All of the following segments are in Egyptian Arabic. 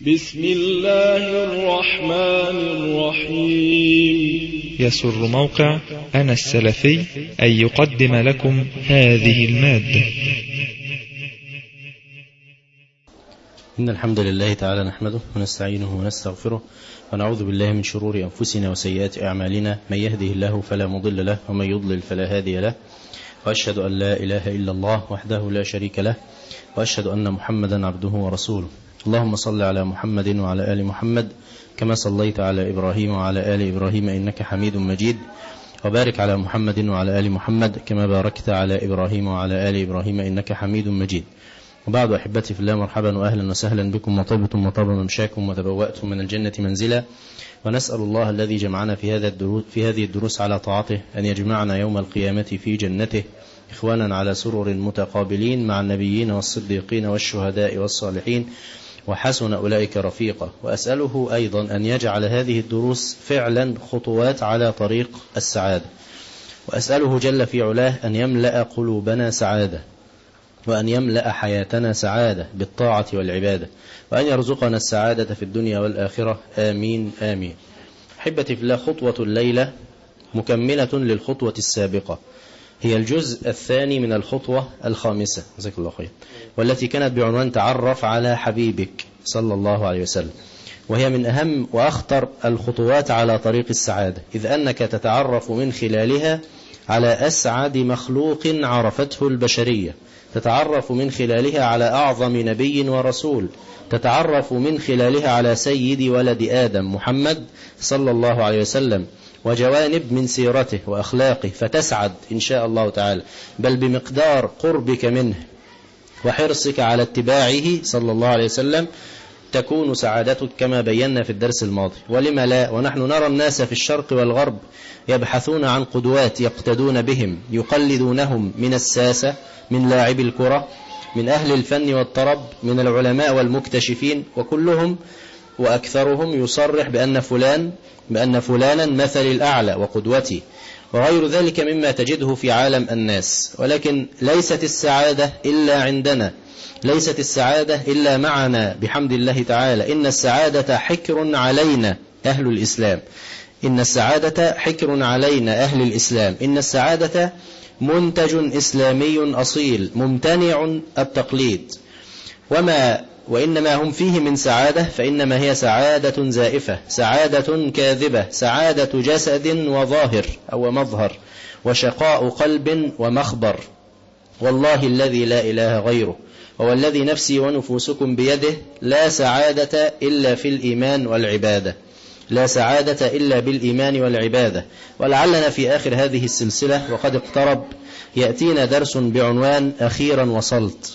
بسم الله الرحمن الرحيم يسر موقع أنا السلفي أن يقدم لكم هذه المادة إن الحمد لله تعالى نحمده ونستعينه ونستغفره ونعوذ بالله من شرور أنفسنا وسيئات أعمالنا من يهده الله فلا مضل له ومن يضلل فلا هادي له وأشهد أن لا إله إلا الله وحده لا شريك له وأشهد أن محمدا عبده ورسوله اللهم صل على محمد وعلى آل محمد كما صليت على إبراهيم وعلى آل إبراهيم إنك حميد مجيد وبارك على محمد وعلى آل محمد كما باركت على إبراهيم وعلى آل إبراهيم إنك حميد مجيد وبعد أحبتي في الله مرحبا وأهلا وسهلا بكم وطبتم وطاب ممشاكم وتبوأتم من الجنة منزلا ونسأل الله الذي جمعنا في هذا الدروس في هذه الدروس على طاعته أن يجمعنا يوم القيامة في جنته إخوانا على سرر متقابلين مع النبيين والصديقين والشهداء والصالحين وحسن أولئك رفيقا وأسأله أيضا أن يجعل هذه الدروس فعلا خطوات على طريق السعادة وأسأله جل في علاه أن يملأ قلوبنا سعادة وأن يملأ حياتنا سعادة بالطاعة والعبادة وأن يرزقنا السعادة في الدنيا والآخرة آمين آمين حبتي في الله خطوة الليلة مكملة للخطوة السابقة هي الجزء الثاني من الخطوة الخامسة جزاك الله خير والتي كانت بعنوان تعرف على حبيبك صلى الله عليه وسلم وهي من أهم وأخطر الخطوات على طريق السعادة إذ أنك تتعرف من خلالها على أسعد مخلوق عرفته البشرية تتعرف من خلالها على أعظم نبي ورسول تتعرف من خلالها على سيد ولد آدم محمد صلى الله عليه وسلم وجوانب من سيرته وأخلاقه فتسعد إن شاء الله تعالى بل بمقدار قربك منه وحرصك على اتباعه صلى الله عليه وسلم تكون سعادتك كما بينا في الدرس الماضي ولما لا ونحن نرى الناس في الشرق والغرب يبحثون عن قدوات يقتدون بهم يقلدونهم من الساسة من لاعبي الكرة من أهل الفن والطرب من العلماء والمكتشفين وكلهم وأكثرهم يصرح بأن فلان بأن فلانا مثل الأعلى وقدوتي وغير ذلك مما تجده في عالم الناس ولكن ليست السعادة إلا عندنا ليست السعادة إلا معنا بحمد الله تعالى إن السعادة حكر علينا أهل الإسلام إن السعادة حكر علينا أهل الإسلام إن السعادة منتج إسلامي أصيل ممتنع التقليد وما وإنما هم فيه من سعادة فإنما هي سعادة زائفة سعادة كاذبة سعادة جسد وظاهر أو مظهر وشقاء قلب ومخبر والله الذي لا إله غيره هو الذي نفسي ونفوسكم بيده لا سعادة إلا في الإيمان والعبادة لا سعادة إلا بالإيمان والعبادة ولعلنا في آخر هذه السلسلة وقد اقترب يأتينا درس بعنوان أخيرا وصلت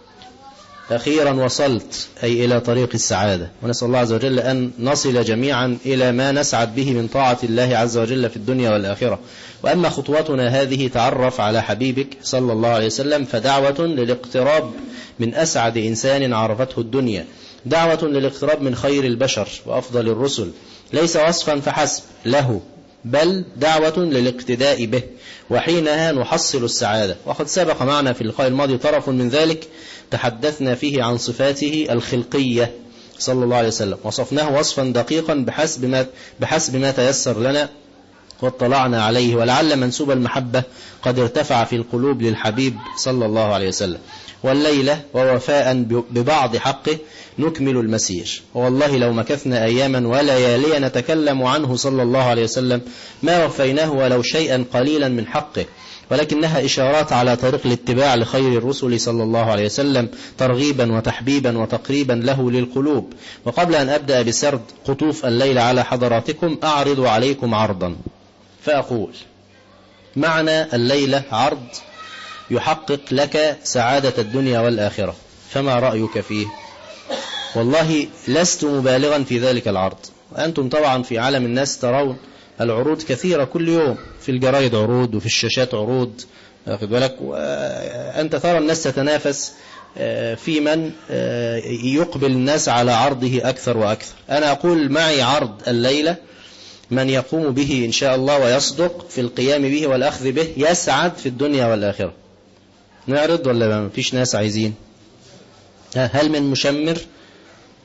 أخيرا وصلت أي إلى طريق السعادة ونسأل الله عز وجل أن نصل جميعا إلى ما نسعد به من طاعة الله عز وجل في الدنيا والآخرة وأما خطوتنا هذه تعرف على حبيبك صلى الله عليه وسلم فدعوة للاقتراب من أسعد إنسان عرفته الدنيا دعوة للاقتراب من خير البشر وأفضل الرسل ليس وصفا فحسب له بل دعوة للاقتداء به وحينها نحصل السعادة وقد سبق معنا في اللقاء الماضي طرف من ذلك تحدثنا فيه عن صفاته الخلقية صلى الله عليه وسلم وصفناه وصفا دقيقا بحسب ما, بحسب ما تيسر لنا واطلعنا عليه ولعل منسوب المحبة قد ارتفع في القلوب للحبيب صلى الله عليه وسلم والليلة ووفاء ببعض حقه نكمل المسير والله لو مكثنا أياما ولياليا نتكلم عنه صلى الله عليه وسلم ما وفيناه ولو شيئا قليلا من حقه ولكنها إشارات على طريق الاتباع لخير الرسل صلى الله عليه وسلم ترغيبا وتحبيبا وتقريبا له للقلوب وقبل أن أبدأ بسرد قطوف الليل على حضراتكم أعرض عليكم عرضا فأقول معنى الليلة عرض يحقق لك سعادة الدنيا والآخرة فما رأيك فيه والله لست مبالغا في ذلك العرض وأنتم طبعا في عالم الناس ترون العروض كثيرة كل يوم في الجرايد عروض وفي الشاشات عروض واخد بالك وأنت ترى الناس تتنافس في من يقبل الناس على عرضه أكثر وأكثر أنا أقول معي عرض الليلة من يقوم به إن شاء الله ويصدق في القيام به والأخذ به يسعد في الدنيا والآخرة نعرض ولا ما فيش ناس عايزين هل من مشمر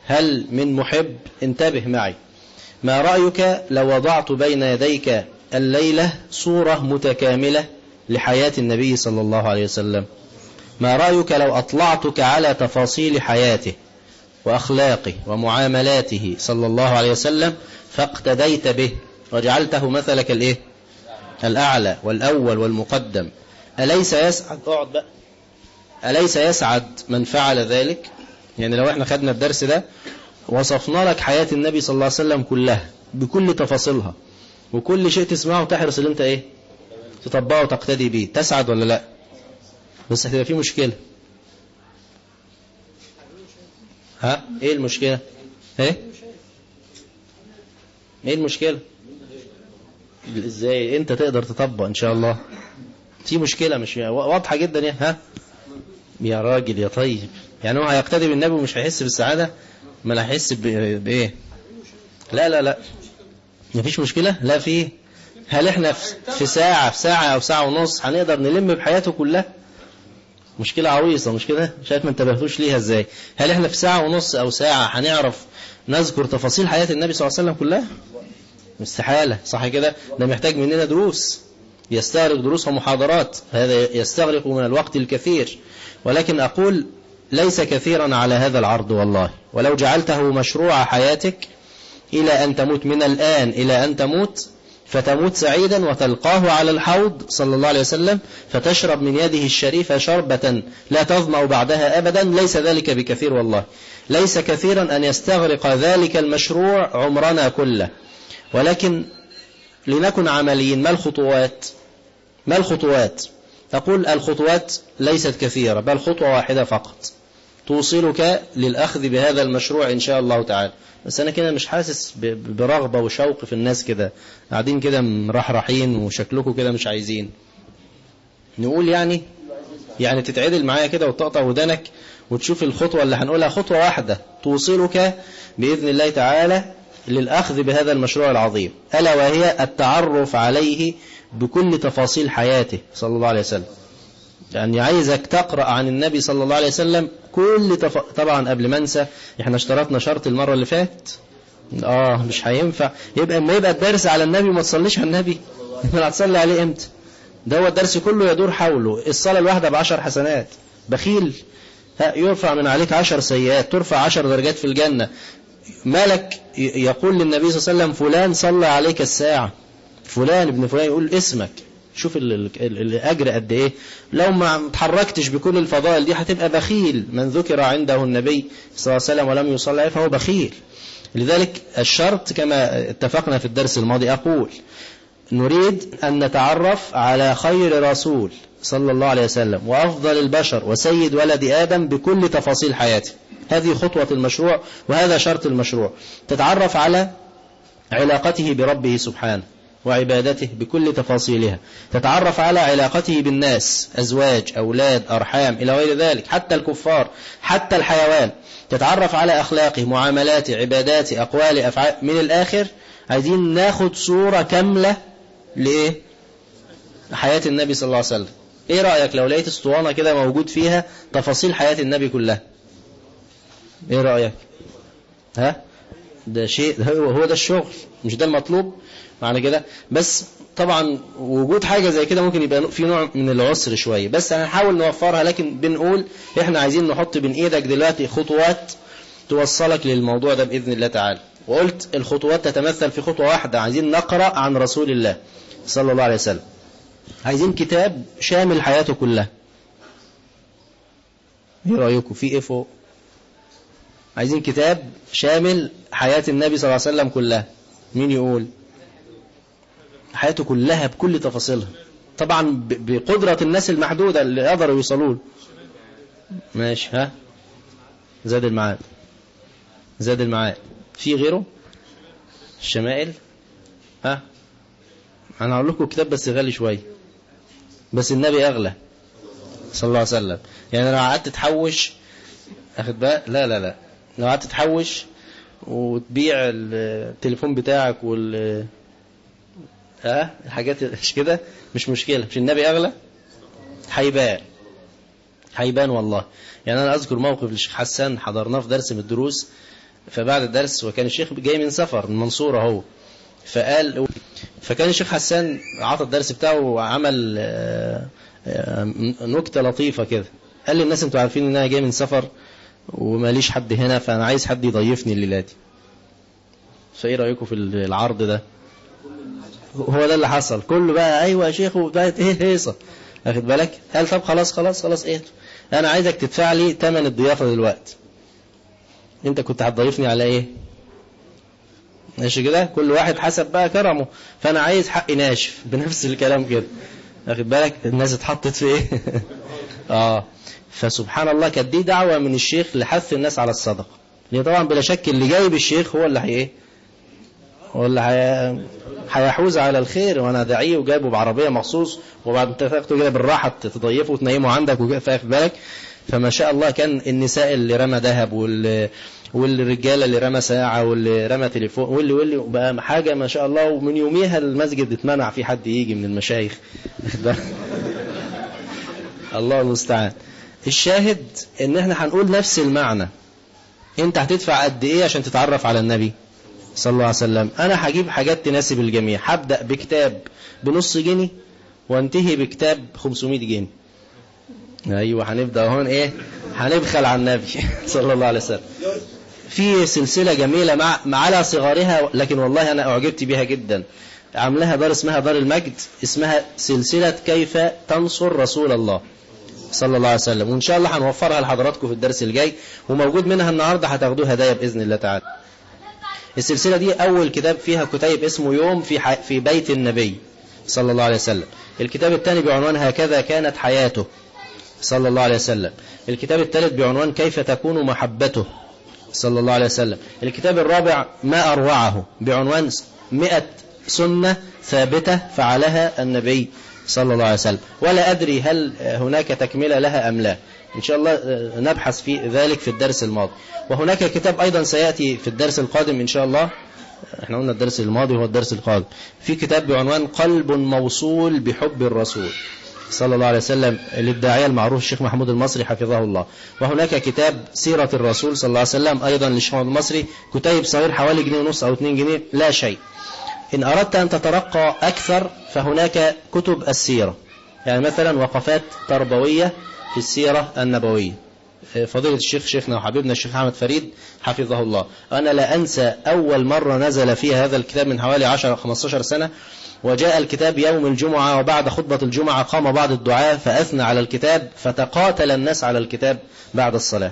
هل من محب انتبه معي ما رأيك لو وضعت بين يديك الليلة صورة متكاملة لحياة النبي صلى الله عليه وسلم ما رأيك لو أطلعتك على تفاصيل حياته وأخلاقه ومعاملاته صلى الله عليه وسلم فاقتديت به وجعلته مثلك الإيه؟ الأعلى والأول والمقدم أليس يسعد اقعد بقى أليس يسعد من فعل ذلك يعني لو احنا خدنا الدرس ده وصفنا لك حياة النبي صلى الله عليه وسلم كلها بكل تفاصيلها وكل شيء تسمعه تحرص ان انت ايه تطبقه وتقتدي به تسعد ولا لا بس هتبقى في مشكلة ها ايه المشكلة ايه ايه المشكلة ازاي انت تقدر تطبق ان شاء الله في مشكلة مش واضحة جدا يا ها يا راجل يا طيب يعني هو هيقتدي بالنبي ومش هيحس بالسعادة ما هيحس بايه لا لا لا مفيش مشكلة لا في هل احنا في ساعة في ساعة او ساعة ونص هنقدر نلم بحياته كلها مشكلة عويصة مش كده شايف ما انتبهتوش ليها ازاي هل احنا في ساعة ونص او ساعة هنعرف نذكر تفاصيل حياة النبي صلى الله عليه وسلم كلها استحالة صح كده ده محتاج مننا دروس يستغرق دروس ومحاضرات هذا يستغرق من الوقت الكثير ولكن أقول ليس كثيرا على هذا العرض والله ولو جعلته مشروع حياتك إلى أن تموت من الآن إلى أن تموت فتموت سعيدا وتلقاه على الحوض صلى الله عليه وسلم فتشرب من يده الشريفة شربة لا تظمأ بعدها أبدا ليس ذلك بكثير والله ليس كثيرا أن يستغرق ذلك المشروع عمرنا كله ولكن لنكن عمليين ما الخطوات ما الخطوات تقول الخطوات ليست كثيرة بل خطوة واحدة فقط توصلك للأخذ بهذا المشروع إن شاء الله تعالى بس أنا كده مش حاسس برغبة وشوق في الناس كده قاعدين كده مرحرحين وشكلكم كده مش عايزين نقول يعني يعني تتعدل معايا كده وتقطع ودانك وتشوف الخطوة اللي هنقولها خطوة واحدة توصلك بإذن الله تعالى للأخذ بهذا المشروع العظيم ألا وهي التعرف عليه بكل تفاصيل حياته صلى الله عليه وسلم يعني عايزك تقرأ عن النبي صلى الله عليه وسلم كل تف... طبعا قبل ما انسى احنا اشترطنا شرط المرة اللي فات اه مش هينفع يبقى اما يبقى الدرس على النبي ما تصليش على النبي ما هتصلي عليه امتى ده هو الدرس كله يدور حوله الصلاة الواحدة بعشر حسنات بخيل يرفع من عليك عشر سيئات ترفع عشر درجات في الجنة مالك يقول للنبي صلى الله عليه وسلم فلان صلى عليك الساعة فلان ابن فلان يقول اسمك شوف الأجر قد إيه لو ما تحركتش بكل الفضائل دي هتبقى بخيل من ذكر عنده النبي صلى الله عليه وسلم ولم يصلي عليه فهو بخيل لذلك الشرط كما اتفقنا في الدرس الماضي أقول نريد أن نتعرف على خير رسول صلى الله عليه وسلم وأفضل البشر وسيد ولد آدم بكل تفاصيل حياته هذه خطوة المشروع وهذا شرط المشروع تتعرف على علاقته بربه سبحانه وعبادته بكل تفاصيلها تتعرف على علاقته بالناس أزواج أولاد أرحام إلى غير ذلك حتى الكفار حتى الحيوان تتعرف على أخلاقه معاملاته عباداته أقواله أفعال من الآخر عايزين ناخد صورة كاملة لإيه حياة النبي صلى الله عليه وسلم إيه رأيك لو لقيت اسطوانة كده موجود فيها تفاصيل حياة النبي كلها إيه رأيك ها ده شيء هو هو ده الشغل مش ده المطلوب معنى كده بس طبعا وجود حاجة زي كده ممكن يبقى في نوع من العسر شوية بس هنحاول نوفرها لكن بنقول احنا عايزين نحط بين ايدك دلوقتي خطوات توصلك للموضوع ده بإذن الله تعالى وقلت الخطوات تتمثل في خطوة واحدة عايزين نقرأ عن رسول الله صلى الله عليه وسلم عايزين كتاب شامل حياته كلها ايه رأيكم في ايه فوق عايزين كتاب شامل حياة النبي صلى الله عليه وسلم كلها مين يقول حياته كلها بكل تفاصيلها طبعا بقدرة الناس المحدودة اللي قدروا يوصلوا ماشي ها زاد المعاد زاد المعاد في غيره الشمائل ها انا هقول لكم كتاب بس غالي شويه بس النبي اغلى صلى الله عليه وسلم يعني لو قعدت تحوش اخد بقى لا لا لا لو قعدت تحوش وتبيع التليفون بتاعك وال ها الحاجات مش كده مش مشكلة مش النبي أغلى هيبان هيبان والله يعني أنا أذكر موقف للشيخ حسان حضرناه في درس من الدروس فبعد الدرس وكان الشيخ جاي من سفر من منصورة هو فقال فكان الشيخ حسان عطى الدرس بتاعه وعمل آه، آه، نكتة لطيفة كده قال للناس انتوا عارفين ان انا جاي من سفر وماليش حد هنا فانا عايز حد يضيفني الليلة دي فايه رأيكم في العرض ده هو ده اللي حصل كله بقى ايوه يا شيخ وبقت ايه هيصة واخد بالك قال طب خلاص خلاص خلاص ايه انا عايزك تدفع لي ثمن الضيافة دلوقتي انت كنت هتضيفني على ايه ماشي كده كل واحد حسب بقى كرمه فانا عايز حقي ناشف بنفس الكلام كده واخد بالك الناس اتحطت في ايه اه فسبحان الله كانت دي دعوة من الشيخ لحث الناس على الصدقة لان طبعا بلا شك اللي جايب الشيخ هو اللي هي ايه هو اللي هي... هيحوز على الخير وانا داعيه وجايبه بعربيه مخصوص وبعد انت تاخده كده بالراحه تضيفه وتنيمه عندك واخد بالك فما شاء الله كان النساء اللي رمى ذهب وال والرجاله اللي رمى ساعه واللي رمى تليفون واللي واللي بقى حاجه ما شاء الله ومن يوميها المسجد اتمنع في حد يجي من المشايخ الله المستعان الشاهد ان احنا هنقول نفس المعنى انت هتدفع قد ايه عشان تتعرف على النبي صلى الله عليه وسلم انا هجيب حاجات تناسب الجميع هبدا بكتاب بنص جنيه وانتهي بكتاب 500 جنيه ايوه هنبدا هون ايه هنبخل على النبي صلى الله عليه وسلم في سلسله جميله مع على صغارها لكن والله انا اعجبت بها جدا عاملاها دار اسمها دار المجد اسمها سلسله كيف تنصر رسول الله صلى الله عليه وسلم وان شاء الله هنوفرها لحضراتكم في الدرس الجاي وموجود منها النهارده هتاخدوها هدايا باذن الله تعالى السلسله دي اول كتاب فيها كتيب اسمه يوم في ح... في بيت النبي صلى الله عليه وسلم الكتاب الثاني بعنوان هكذا كانت حياته صلى الله عليه وسلم الكتاب الثالث بعنوان كيف تكون محبته صلى الله عليه وسلم الكتاب الرابع ما أروعه بعنوان مئة سنة ثابتة فعلها النبي صلى الله عليه وسلم ولا أدري هل هناك تكملة لها أم لا إن شاء الله نبحث في ذلك في الدرس الماضي وهناك كتاب أيضا سيأتي في الدرس القادم إن شاء الله احنا قلنا الدرس الماضي هو الدرس القادم في كتاب بعنوان قلب موصول بحب الرسول صلى الله عليه وسلم للداعية المعروف الشيخ محمود المصري حفظه الله وهناك كتاب سيرة الرسول صلى الله عليه وسلم أيضا للشيخ محمود المصري كتيب صغير حوالي جنيه ونص أو 2 جنيه لا شيء إن أردت أن تترقى أكثر فهناك كتب السيرة يعني مثلا وقفات تربوية في السيرة النبوية فضيلة الشيخ شيخنا وحبيبنا الشيخ أحمد فريد حفظه الله أنا لا أنسى أول مرة نزل فيها هذا الكتاب من حوالي 10-15 سنة وجاء الكتاب يوم الجمعة وبعد خطبة الجمعة قام بعض الدعاة فأثنى على الكتاب فتقاتل الناس على الكتاب بعد الصلاة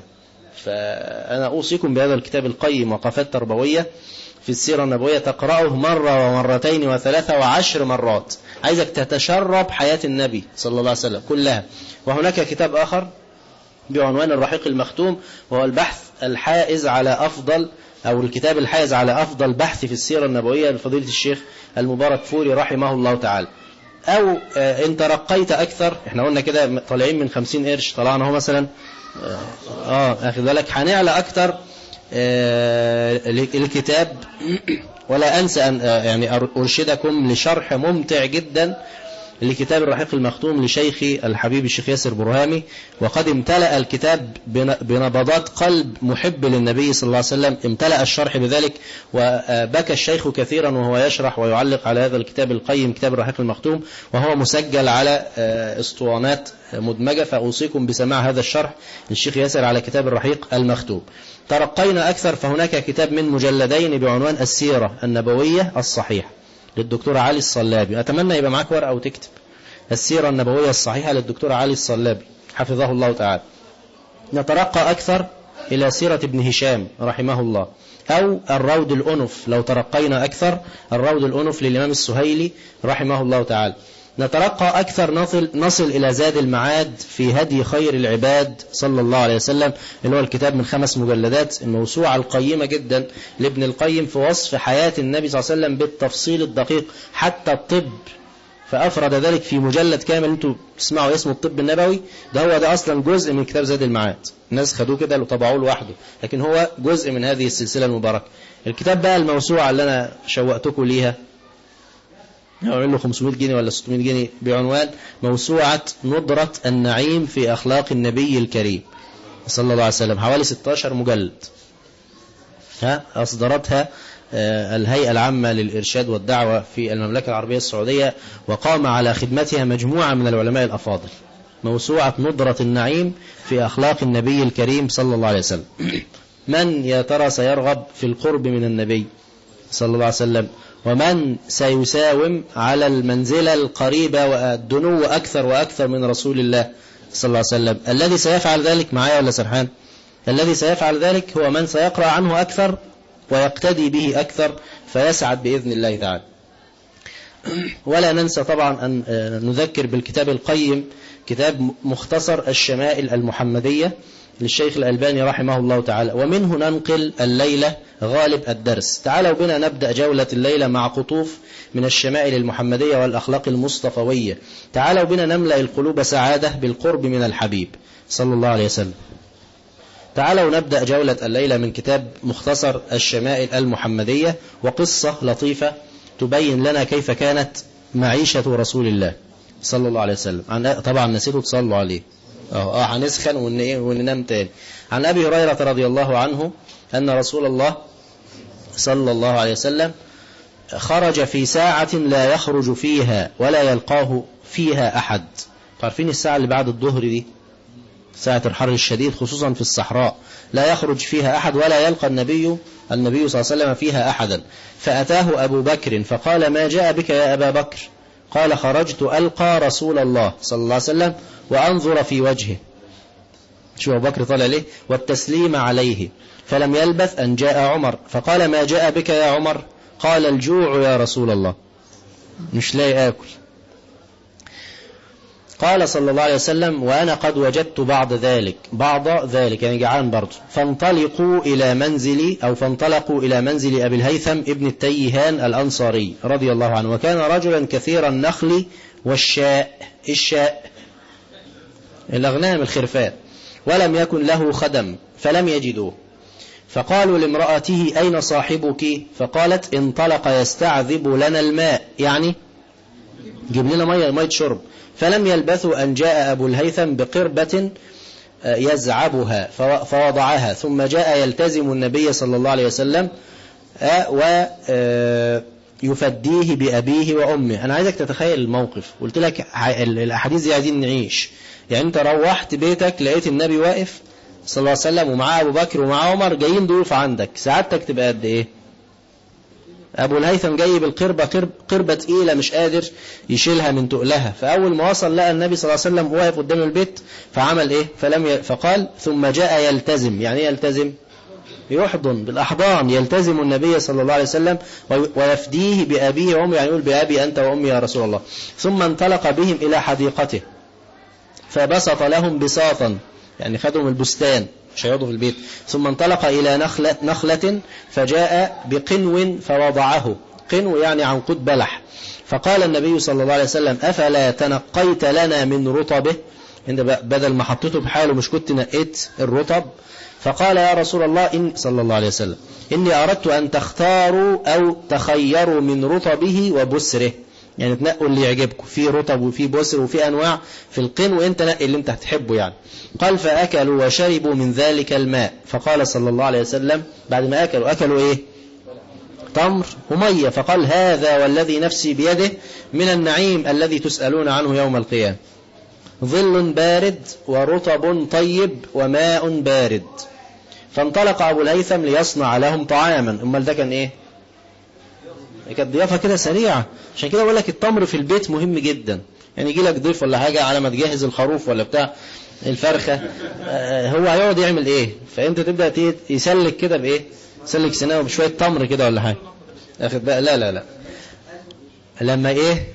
فأنا أوصيكم بهذا الكتاب القيم وقفات تربوية في السيرة النبوية تقرأه مرة ومرتين وثلاثة وعشر مرات عايزك تتشرب حياة النبي صلى الله عليه وسلم كلها وهناك كتاب آخر بعنوان الرحيق المختوم وهو البحث الحائز على أفضل أو الكتاب الحائز على أفضل بحث في السيرة النبوية لفضيلة الشيخ المبارك فوري رحمه الله تعالى أو إن ترقيت أكثر احنا قلنا كده طالعين من خمسين قرش طلعنا هو مثلا آه أخذ بالك هنعلى أكثر آه الكتاب ولا أنسى أن يعني أرشدكم لشرح ممتع جدا لكتاب الرحيق المختوم لشيخي الحبيب الشيخ ياسر برهامي وقد امتلأ الكتاب بنبضات قلب محب للنبي صلى الله عليه وسلم امتلأ الشرح بذلك وبكى الشيخ كثيرا وهو يشرح ويعلق على هذا الكتاب القيم كتاب الرحيق المختوم وهو مسجل على اسطوانات مدمجة فأوصيكم بسماع هذا الشرح للشيخ ياسر على كتاب الرحيق المختوم ترقينا أكثر فهناك كتاب من مجلدين بعنوان السيرة النبوية الصحيحة للدكتور علي الصلابي أتمنى يبقى معاك ورقة وتكتب السيرة النبوية الصحيحة للدكتور علي الصلابي حفظه الله تعالى نترقى أكثر إلى سيرة ابن هشام رحمه الله أو الرود الأنف لو ترقينا أكثر الرود الأنف للإمام السهيلي رحمه الله تعالى نترقى أكثر نصل, نصل إلى زاد المعاد في هدي خير العباد صلى الله عليه وسلم اللي هو الكتاب من خمس مجلدات الموسوعة القيمة جدا لابن القيم في وصف حياة النبي صلى الله عليه وسلم بالتفصيل الدقيق حتى الطب فأفرد ذلك في مجلد كامل انتوا تسمعوا اسمه الطب النبوي ده هو ده أصلا جزء من كتاب زاد المعاد الناس خدوه كده وطبعوه لوحده لكن هو جزء من هذه السلسلة المباركة الكتاب بقى الموسوعة اللي أنا شوقتكم ليها يعمل له 500 جنيه ولا 600 جنيه بعنوان موسوعة ندرة النعيم في أخلاق النبي الكريم صلى الله عليه وسلم حوالي 16 مجلد ها أصدرتها الهيئة العامة للإرشاد والدعوة في المملكة العربية السعودية وقام على خدمتها مجموعة من العلماء الأفاضل موسوعة نضرة النعيم في أخلاق النبي الكريم صلى الله عليه وسلم من يا ترى سيرغب في القرب من النبي صلى الله عليه وسلم ومن سيساوم على المنزلة القريبة والدنو أكثر وأكثر من رسول الله صلى الله عليه وسلم الذي سيفعل ذلك معايا ولا سرحان الذي سيفعل ذلك هو من سيقرأ عنه أكثر ويقتدي به أكثر فيسعد بإذن الله تعالى ولا ننسى طبعا أن نذكر بالكتاب القيم كتاب مختصر الشمائل المحمدية للشيخ الألباني رحمه الله تعالى ومنه ننقل الليلة غالب الدرس تعالوا بنا نبدأ جولة الليلة مع قطوف من الشمائل المحمدية والأخلاق المصطفوية تعالوا بنا نملأ القلوب سعادة بالقرب من الحبيب صلى الله عليه وسلم تعالوا نبدأ جولة الليلة من كتاب مختصر الشمائل المحمدية وقصة لطيفة تبين لنا كيف كانت معيشة رسول الله صلى الله عليه وسلم طبعا نسيتوا تصلوا عليه اه اه هنسخن وننام تاني عن أبي هريرة رضي الله عنه أن رسول الله صلى الله عليه وسلم خرج في ساعة لا يخرج فيها ولا يلقاه فيها أحد عارفين الساعة اللي بعد الظهر دي ساعة الحر الشديد خصوصا في الصحراء لا يخرج فيها أحد ولا يلقى النبي النبي صلى الله عليه وسلم فيها أحدا فأتاه أبو بكر فقال ما جاء بك يا أبا بكر قال خرجت ألقى رسول الله صلى الله عليه وسلم وأنظر في وجهه شو أبو بكر طالع ليه والتسليم عليه فلم يلبث أن جاء عمر فقال ما جاء بك يا عمر قال الجوع يا رسول الله مش لاقي آكل قال صلى الله عليه وسلم وأنا قد وجدت بعض ذلك بعض ذلك يعني جعان برضه فانطلقوا إلى منزلي أو فانطلقوا إلى منزل أبي الهيثم ابن التيهان الأنصاري رضي الله عنه وكان رجلا كثير النخل والشاء الشاء الأغنام الخرفان ولم يكن له خدم فلم يجدوه فقالوا لامرأته أين صاحبك فقالت انطلق يستعذب لنا الماء يعني جيب لنا مية مية شرب فلم يلبثوا أن جاء أبو الهيثم بقربة يزعبها فوضعها ثم جاء يلتزم النبي صلى الله عليه وسلم ويفديه بأبيه وأمه أنا عايزك تتخيل الموقف قلت لك الأحاديث دي عايزين نعيش يعني أنت روحت بيتك لقيت النبي واقف صلى الله عليه وسلم ومعاه أبو بكر ومعاه عمر جايين ضيوف عندك سعادتك تبقى قد إيه أبو الهيثم جاي بالقربة قرب قربة تقيلة مش قادر يشيلها من تقلها فأول ما وصل لقى النبي صلى الله عليه وسلم واقف قدام البيت فعمل إيه فلم ي... فقال ثم جاء يلتزم يعني إيه يلتزم يحضن بالأحضان يلتزم النبي صلى الله عليه وسلم ويفديه بأبيه وأمه يعني يقول بأبي أنت وأمي يا رسول الله ثم انطلق بهم إلى حديقته فبسط لهم بساطا يعني خدهم البستان مش هيقعدوا في البيت ثم انطلق إلى نخلة, نخلة فجاء بقنو فوضعه قنو يعني عنقود بلح فقال النبي صلى الله عليه وسلم أفلا تنقيت لنا من رطبه انت بدل ما حطيته بحاله مش كنت نقيت الرطب فقال يا رسول الله إن صلى الله عليه وسلم إني أردت أن تختاروا أو تخيروا من رطبه وبسره يعني تنقوا اللي يعجبكم في رطب وفي بسر وفي أنواع في القن وانت نقي اللي انت هتحبه يعني قال فأكلوا وشربوا من ذلك الماء فقال صلى الله عليه وسلم بعد ما أكلوا أكلوا إيه تمر ومية فقال هذا والذي نفسي بيده من النعيم الذي تسألون عنه يوم القيامة ظل بارد ورطب طيب وماء بارد فانطلق أبو الهيثم ليصنع لهم طعاما أمال ده كان إيه كانت ضيافة كده سريعة عشان كده بقول لك التمر في البيت مهم جدا يعني يجي لك ضيف ولا حاجة على ما تجهز الخروف ولا بتاع الفرخة هو هيقعد يعمل ايه فانت تبدأ يسلك كده بايه يسلك سناه بشوية تمر كده ولا حاجة اخد بقى لا لا لا لما ايه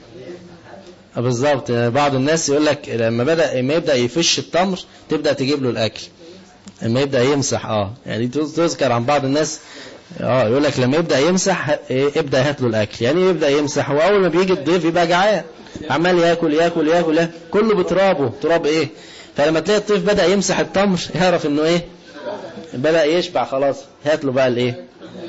بالظبط بعض الناس يقول لك لما بدأ ما يبدأ يفش التمر تبدأ تجيب له الاكل لما يبدأ يمسح اه يعني تذكر عن بعض الناس اه يقول لك لما يبدأ يمسح إيه ابدأ هات له الاكل يعني يبدأ يمسح واول ما بيجي الضيف يبقى جعان عمال ياكل ياكل ياكل كله بترابه تراب ايه فلما تلاقي الطيف بدأ يمسح التمر يعرف انه ايه بدأ يشبع خلاص هات له بقى الايه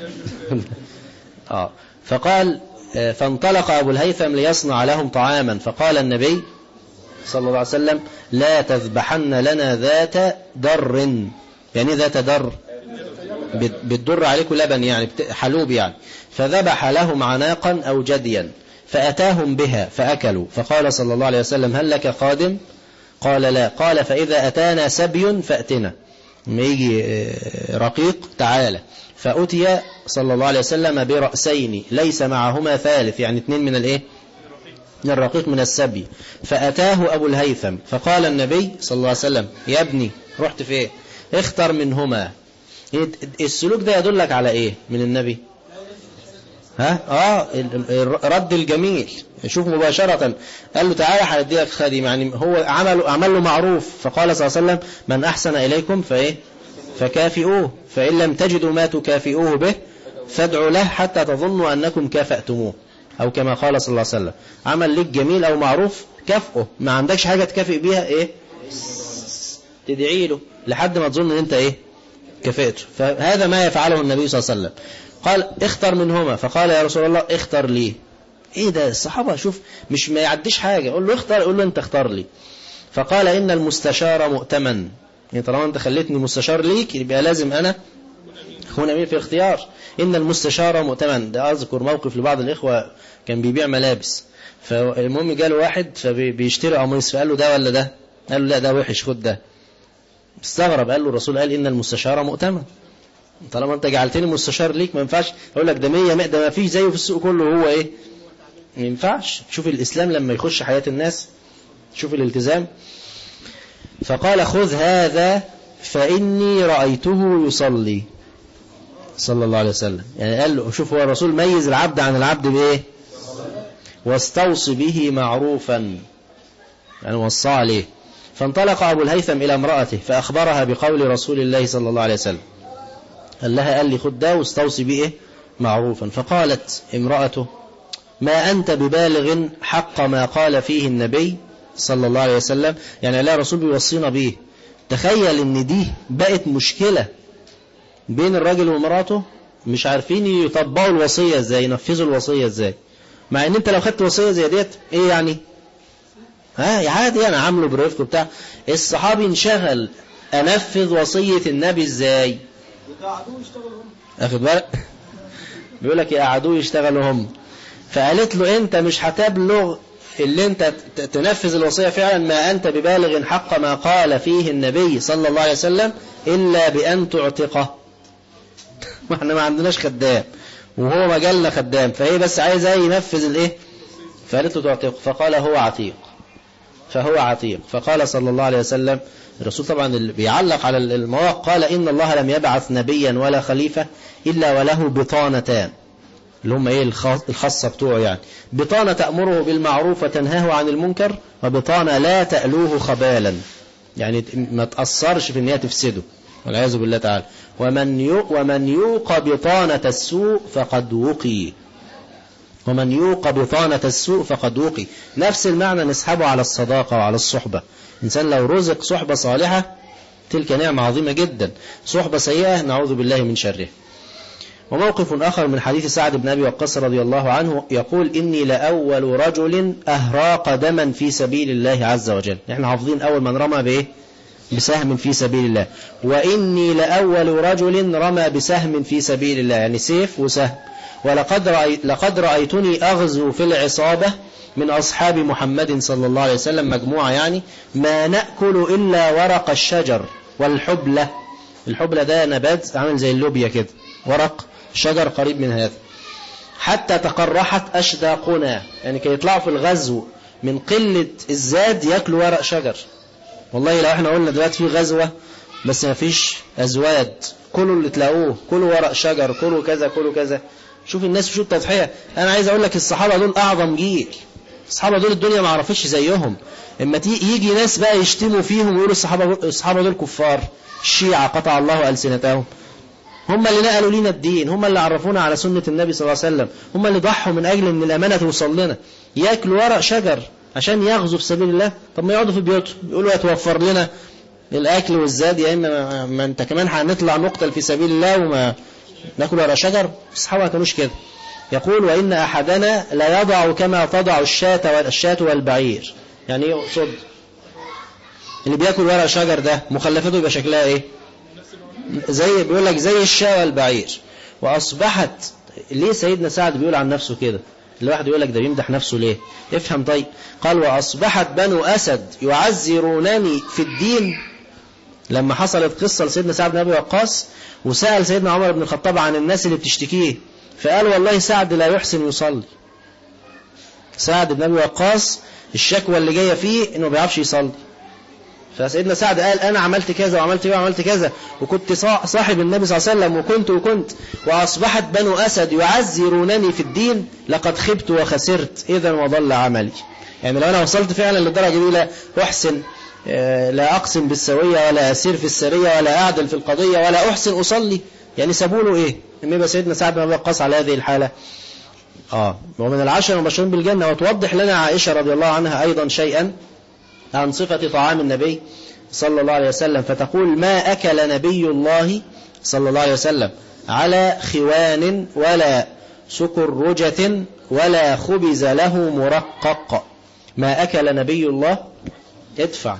اه فقال فانطلق ابو الهيثم ليصنع لهم طعاما فقال النبي صلى الله عليه وسلم لا تذبحن لنا ذات در يعني ذات در بت- بتدر عليكم لبن يعني بت- حلوب يعني فذبح لهم عناقا أو جديا فأتاهم بها فأكلوا فقال صلى الله عليه وسلم هل لك خادم قال لا قال فإذا أتانا سبي فأتنا لما يجي آه، رقيق تعالى فأتي صلى الله عليه وسلم برأسين ليس معهما ثالث يعني اثنين من الايه من الرقيق من السبي فأتاه أبو الهيثم فقال النبي صلى الله عليه وسلم يا ابني رحت فين اختر منهما السلوك ده يدلك على ايه من النبي ها اه ال- ال- رد الجميل شوف مباشرة قال له تعالى هنديك خادم يعني هو عمل عمل له معروف فقال صلى الله عليه وسلم من أحسن إليكم فإيه فكافئوه فإن لم تجدوا ما تكافئوه به فادعوا له حتى تظنوا أنكم كافأتموه أو كما قال صلى الله عليه وسلم عمل لك جميل أو معروف كافئه ما عندكش حاجة تكافئ بيها إيه تدعي له لحد ما تظن ان انت ايه كفئته فهذا ما يفعله النبي صلى الله عليه وسلم قال اختر منهما فقال يا رسول الله اختر لي ايه ده الصحابة شوف مش ما يعديش حاجة قول له اختار قول له انت اختار لي فقال ان المستشار مؤتمن يعني طالما انت خليتني مستشار ليك يبقى لازم انا اكون امين في الاختيار ان المستشار مؤتمن ده اذكر موقف لبعض الاخوة كان بيبيع ملابس فالمهم جاله واحد فبيشتري قميص فقال له ده ولا ده قال له لا ده وحش خد ده استغرب قال له الرسول قال ان المستشار مؤتمن طالما انت جعلتني مستشار ليك ما ينفعش اقول لك ده 100 100 ده ما فيش زيه في السوق كله هو ايه ما ينفعش شوف الاسلام لما يخش حياة الناس شوف الالتزام فقال خذ هذا فاني رايته يصلي صلى الله عليه وسلم يعني قال له شوف هو الرسول ميز العبد عن العبد بايه واستوصي به معروفا يعني وصى عليه فانطلق أبو الهيثم إلى امرأته فأخبرها بقول رسول الله صلى الله عليه وسلم قال لها قال لي خد ده واستوصي بإيه معروفا فقالت امرأته ما أنت ببالغ حق ما قال فيه النبي صلى الله عليه وسلم يعني لا رسول بيوصينا بيه تخيل ان دي بقت مشكلة بين الراجل ومراته مش عارفين يطبقوا الوصية ازاي ينفذوا الوصية ازاي مع ان انت لو خدت وصية زي ديت ايه يعني ها عادي انا عامله برفق بتاع الصحابي انشغل انفذ وصية النبي ازاي اخد بالك بيقول لك يقعدوه يشتغلوا هم فقالت له انت مش هتبلغ اللي انت ت- تنفذ الوصية فعلا ما انت ببالغ حق ما قال فيه النبي صلى الله عليه وسلم الا بان تعتقه ما احنا ما عندناش خدام وهو مجالنا خدام فهي بس عايزة ينفذ الايه فقالت له تعتق فقال هو عتيق فهو عتيق فقال صلى الله عليه وسلم الرسول طبعا اللي بيعلق على المواقع قال إن الله لم يبعث نبيا ولا خليفة إلا وله بطانتان اللي هم إيه الخاص- الخاصة بتوعه يعني بطانة تأمره بالمعروف وتنهاه عن المنكر وبطانة لا تألوه خبالا يعني ما تأثرش في ان هي تفسده والعياذ بالله تعالى ومن يو ومن يوق بطانة السوء فقد وقي ومن يوق بطانة السوء فقد وقي نفس المعنى نسحبه على الصداقة وعلى الصحبة إنسان لو رزق صحبة صالحة تلك نعمة عظيمة جدا صحبة سيئة نعوذ بالله من شره وموقف آخر من حديث سعد بن أبي وقاص رضي الله عنه يقول إني لأول رجل أهراق دما في سبيل الله عز وجل احنا حافظين أول من رمى بإيه بسهم في سبيل الله وإني لأول رجل رمى بسهم في سبيل الله يعني سيف وسهم ولقد رأي لقد رأيتني أغزو في العصابة من أصحاب محمد صلى الله عليه وسلم مجموعة يعني ما نأكل إلا ورق الشجر والحبلة الحبلة ده نبات عامل زي اللوبيا كده ورق شجر قريب من هذا حتى تقرحت أشداقنا يعني كي يطلعوا في الغزو من قلة الزاد يأكلوا ورق شجر والله لو احنا قلنا دلوقتي في غزوة بس ما فيش أزواد كلوا اللي تلاقوه كلوا ورق شجر كلوا كذا كلوا كذا شوف الناس شوف التضحية أنا عايز أقول لك الصحابة دول أعظم جيل الصحابة دول الدنيا ما عرفتش زيهم اما تي- يجي ناس بقى يشتموا فيهم ويقولوا الصحابة الصحابة دول كفار الشيعة قطع الله ألسنتهم هم اللي نقلوا لنا الدين هم اللي عرفونا على سنة النبي صلى الله عليه وسلم هم اللي ضحوا من أجل أن الأمانة توصل لنا ياكلوا ورق شجر عشان يغزوا في سبيل الله طب ما يقعدوا في بيوتهم يقولوا يتوفر لنا الأكل والزاد يا إما ما, ما أنت كمان هنطلع نقتل في سبيل الله وما ناكل ورق شجر الصحابة ما كانوش كده يقول وإن أحدنا لا يضع كما تضع الشاة والشاة والبعير يعني ايه يقصد اللي بياكل ورق شجر ده مخلفاته يبقى شكلها ايه زي بيقول لك زي الشاة والبعير وأصبحت ليه سيدنا سعد بيقول عن نفسه كده الواحد يقول لك ده بيمدح نفسه ليه افهم طيب قال وأصبحت بنو أسد يعزرونني في الدين لما حصلت قصة لسيدنا سعد بن أبي وقاص وسأل سيدنا عمر بن الخطاب عن الناس اللي بتشتكيه فقال والله سعد لا يحسن يصلي سعد بن أبي وقاص الشكوى اللي جاية فيه انه ما بيعرفش يصلي فسيدنا سعد قال انا عملت كذا وعملت كذا وعملت كذا وكنت صاحب النبي صلى الله عليه وسلم وكنت وكنت واصبحت بنو اسد يعزرونني في الدين لقد خبت وخسرت اذا وضل عملي يعني لو انا وصلت فعلا للدرجه دي لا احسن لا اقسم بالسويه ولا اسير في السريه ولا اعدل في القضيه ولا احسن اصلي يعني سابوا له ايه لما يبقى سيدنا سعد بن ابي وقاص على هذه الحاله اه ومن العشر المبشرين بالجنه وتوضح لنا عائشه رضي الله عنها ايضا شيئا عن صفة طعام النبي صلى الله عليه وسلم فتقول ما أكل نبي الله صلى الله عليه وسلم على خوان ولا سكرجة ولا خبز له مرقق ما أكل نبي الله ادفع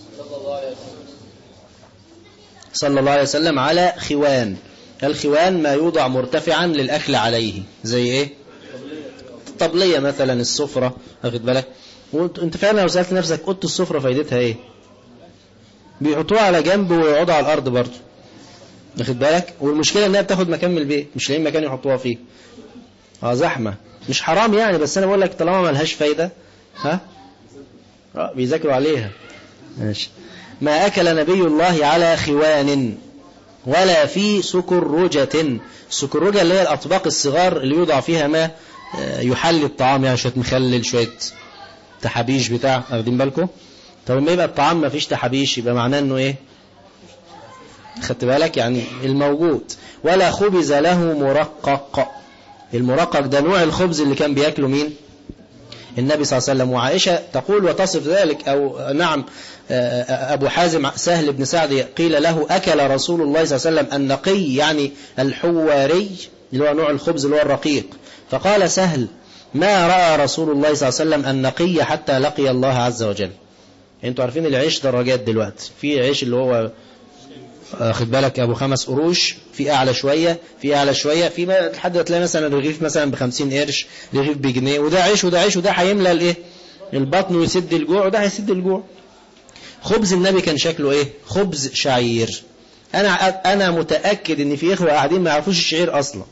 صلى الله عليه وسلم على خوان الخوان ما يوضع مرتفعا للأكل عليه زي ايه الطبلية مثلا السفرة واخد بالك وانت فعلا لو سألت نفسك اوضه السفرة فايدتها ايه بيحطوها على جنب ويقعدوا على الارض برضه واخد بالك والمشكلة انها بتاخد مكان من البيت مش لاقيين مكان يحطوها فيه اه زحمة مش حرام يعني بس انا بقول لك طالما ملهاش فايدة ها اه بيذاكروا عليها ماشي ما اكل نبي الله على خوان ولا في سكرجة سكرجة اللي هي الاطباق الصغار اللي يوضع فيها ما يحلي الطعام يعني شوية مخلل شوية تحابيش بتاع واخدين بالكم طب لما يبقى الطعام ما فيش تحابيش يبقى معناه انه ايه خدت بالك يعني الموجود ولا خبز له مرقق المرقق ده نوع الخبز اللي كان بياكله مين النبي صلى الله عليه وسلم وعائشة تقول وتصف ذلك أو نعم أبو حازم سهل بن سعد قيل له أكل رسول الله صلى الله عليه وسلم النقي يعني الحواري اللي هو نوع الخبز اللي هو الرقيق فقال سهل ما رأى رسول الله صلى الله عليه وسلم النقي حتى لقي الله عز وجل انتوا عارفين العيش درجات دلوقتي في عيش اللي هو خد بالك ابو خمس قروش في اعلى شوية في اعلى شوية في لحد تلاقي مثلا رغيف مثلا بخمسين قرش رغيف بجنيه وده عيش وده عيش وده هيملى الايه البطن ويسد الجوع وده هيسد الجوع خبز النبي كان شكله ايه خبز شعير انا انا متاكد ان في اخوه قاعدين ما يعرفوش الشعير اصلا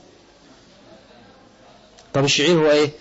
طب الشعير هو ايه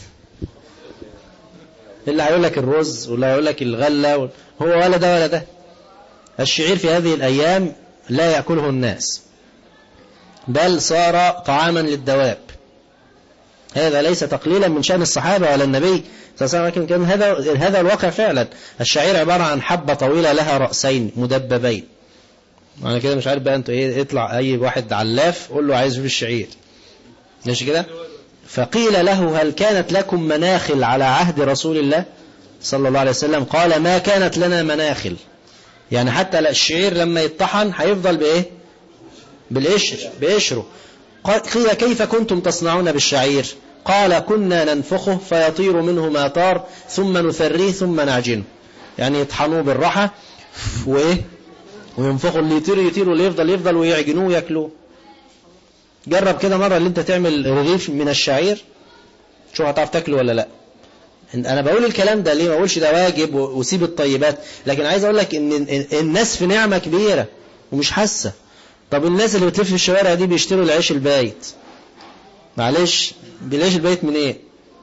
اللي هيقول لك الرز واللي هيقول لك الغلة هو ولا ده ولا ده الشعير في هذه الأيام لا يأكله الناس بل صار طعاما للدواب هذا ليس تقليلا من شأن الصحابة ولا النبي صلى الله عليه وسلم كان هذا هذا الواقع فعلا الشعير عبارة عن حبة طويلة لها رأسين مدببين أنا كده مش عارف بقى أنتوا إيه يطلع أي واحد علاف قول له عايز في الشعير ماشي كده فقيل له هل كانت لكم مناخل على عهد رسول الله صلى الله عليه وسلم قال ما كانت لنا مناخل يعني حتى الشعير لما يطحن هيفضل بإيه بالقشر بقشره قيل كيف كنتم تصنعون بالشعير قال كنا ننفخه فيطير منه ما طار ثم نثريه ثم نعجنه يعني يطحنوه بالراحة وإيه وينفخوا اللي يطير يطير واللي يفضل يفضل ويعجنوه وياكلوه جرب كده مرة اللي انت تعمل رغيف من الشعير شو هتعرف تاكله ولا لا انا بقول الكلام ده ليه ما اقولش ده واجب وسيب الطيبات لكن عايز اقول لك ان الناس في نعمة كبيرة ومش حاسة طب الناس اللي بتلف في الشوارع دي بيشتروا العيش البايت معلش بالعيش البايت من ايه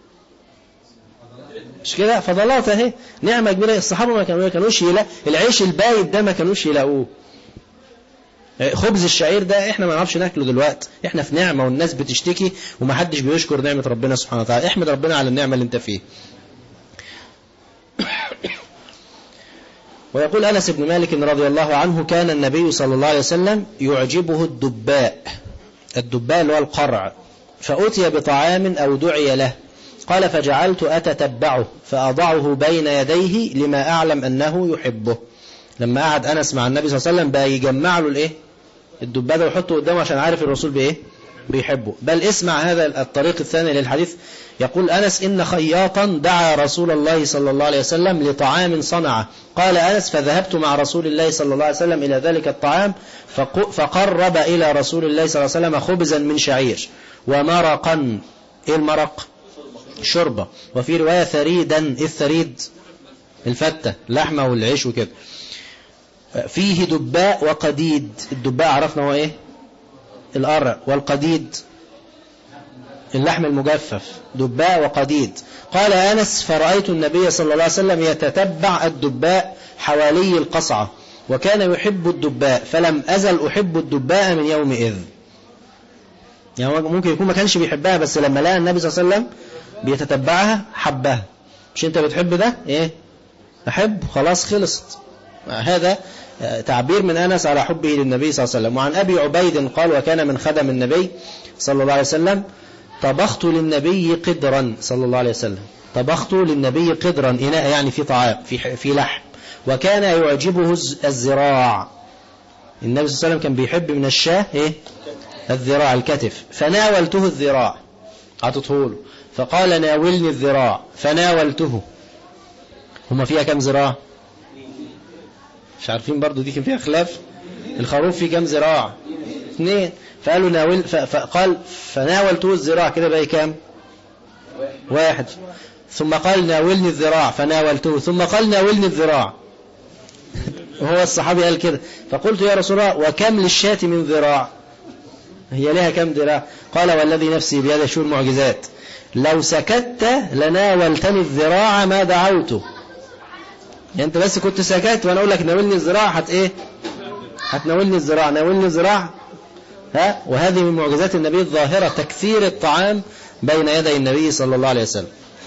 مش كده فضلات اهي نعمة كبيرة الصحابة ما كانوا كانوش يلاقوا العيش البايت ده ما كانوش يلاقوه خبز الشعير ده احنا ما نعرفش ناكله دلوقتي احنا في نعمة والناس بتشتكي ومحدش بيشكر نعمة ربنا سبحانه وتعالى احمد ربنا على النعمة اللي انت فيه ويقول أنس بن مالك رضي الله عنه كان النبي صلى الله عليه وسلم يعجبه الدباء الدباء اللي هو القرع فأتي بطعام أو دعي له قال فجعلت أتتبعه فأضعه بين يديه لما أعلم أنه يحبه لما قعد أنس مع النبي صلى الله عليه وسلم بقى يجمع له الإيه الدباء ده ويحطه قدامه عشان عارف الرسول بإيه بيحبه بل اسمع هذا الطريق الثاني للحديث يقول أنس إن خياطا دعا رسول الله صلى الله عليه وسلم لطعام صنعه قال أنس فذهبت مع رسول الله صلى الله عليه وسلم إلى ذلك الطعام فقرب إلى رسول الله صلى الله عليه وسلم خبزا من شعير ومرقا إيه المرق شربة وفي رواية ثريدا إيه الثريد الفتة لحمة والعيش وكده فيه دباء وقديد الدباء عرفنا هو إيه القرع والقديد اللحم المجفف دباء وقديد قال أنس فرأيت النبي صلى الله عليه وسلم يتتبع الدباء حوالي القصعة وكان يحب الدباء فلم أزل أحب الدباء من يومئذ يعني ممكن يكون ما كانش بيحبها بس لما لقى النبي صلى الله عليه وسلم بيتتبعها حبها مش انت بتحب ده ايه احب خلاص خلصت هذا تعبير من أنس على حبه للنبي صلى الله عليه وسلم وعن أبي عبيد قال وكان من خدم النبي صلى الله عليه وسلم طبخت للنبي قدرا صلى الله عليه وسلم طبخت للنبي قدرا إناء يعني في طعام في في لحم وكان يعجبه الزراع النبي صلى الله عليه وسلم كان بيحب من الشاه ايه الذراع الكتف فناولته الذراع عطته له فقال ناولني الذراع فناولته هما فيها كم ذراع مش عارفين برضو دي كان فيها خلاف الخروف فيه كم ذراع اثنين فقالوا ناول فقال فناولته الذراع كده بقى كام واحد ثم قال ناولني الذراع فناولته ثم قال ناولني الذراع وهو الصحابي قال كده فقلت يا رسول الله وكم للشاة من ذراع هي لها كم ذراع قال والذي نفسي بيده شو المعجزات لو سكت لناولتني الذراع ما دعوته يعني انت بس كنت سكت وانا اقول لك ناولني الذراع هت ايه هتناولني الذراع ناولني الذراع ها وهذه من معجزات النبي الظاهرة تكثير الطعام بين يدي النبي صلى الله عليه وسلم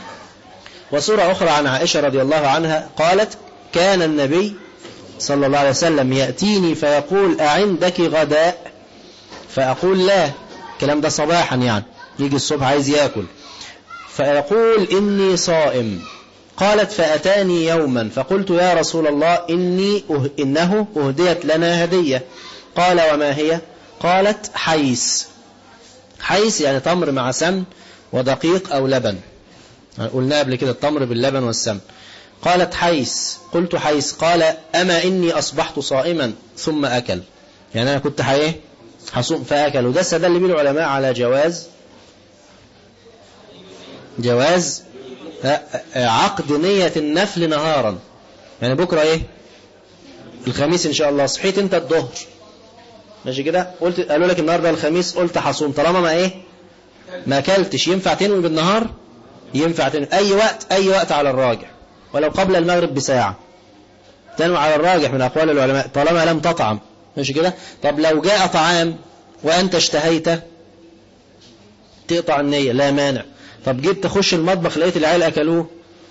وسورة أخرى عن عائشة رضي الله عنها قالت كان النبي صلى الله عليه وسلم يأتيني فيقول أعندك غداء فأقول لا الكلام ده صباحا يعني يجي الصبح عايز يأكل فيقول إني صائم قالت فأتاني يوما فقلت يا رسول الله إني أه إنه أهديت لنا هدية قال وما هي قالت حيس حيس يعني تمر مع سمن ودقيق أو لبن قلنا قبل كده التمر باللبن والسمن قالت حيس قلت حيس قال أما إني أصبحت صائما ثم أكل يعني أنا كنت حيه حصوم فأكل وده استدل به العلماء على جواز جواز عقد نية النفل نهارا يعني بكرة ايه الخميس ان شاء الله صحيت انت الظهر ماشي كده قلت قالوا لك النهارده الخميس قلت حصوم طالما ما ايه ما اكلتش ينفع تنوي بالنهار ينفع تنوي اي وقت اي وقت على الراجح ولو قبل المغرب بساعة تنوي على الراجح من اقوال العلماء طالما لم تطعم ماشي كده طب لو جاء طعام وانت اشتهيت تقطع النية لا مانع طب جيت تخش المطبخ لقيت العيال أكلوه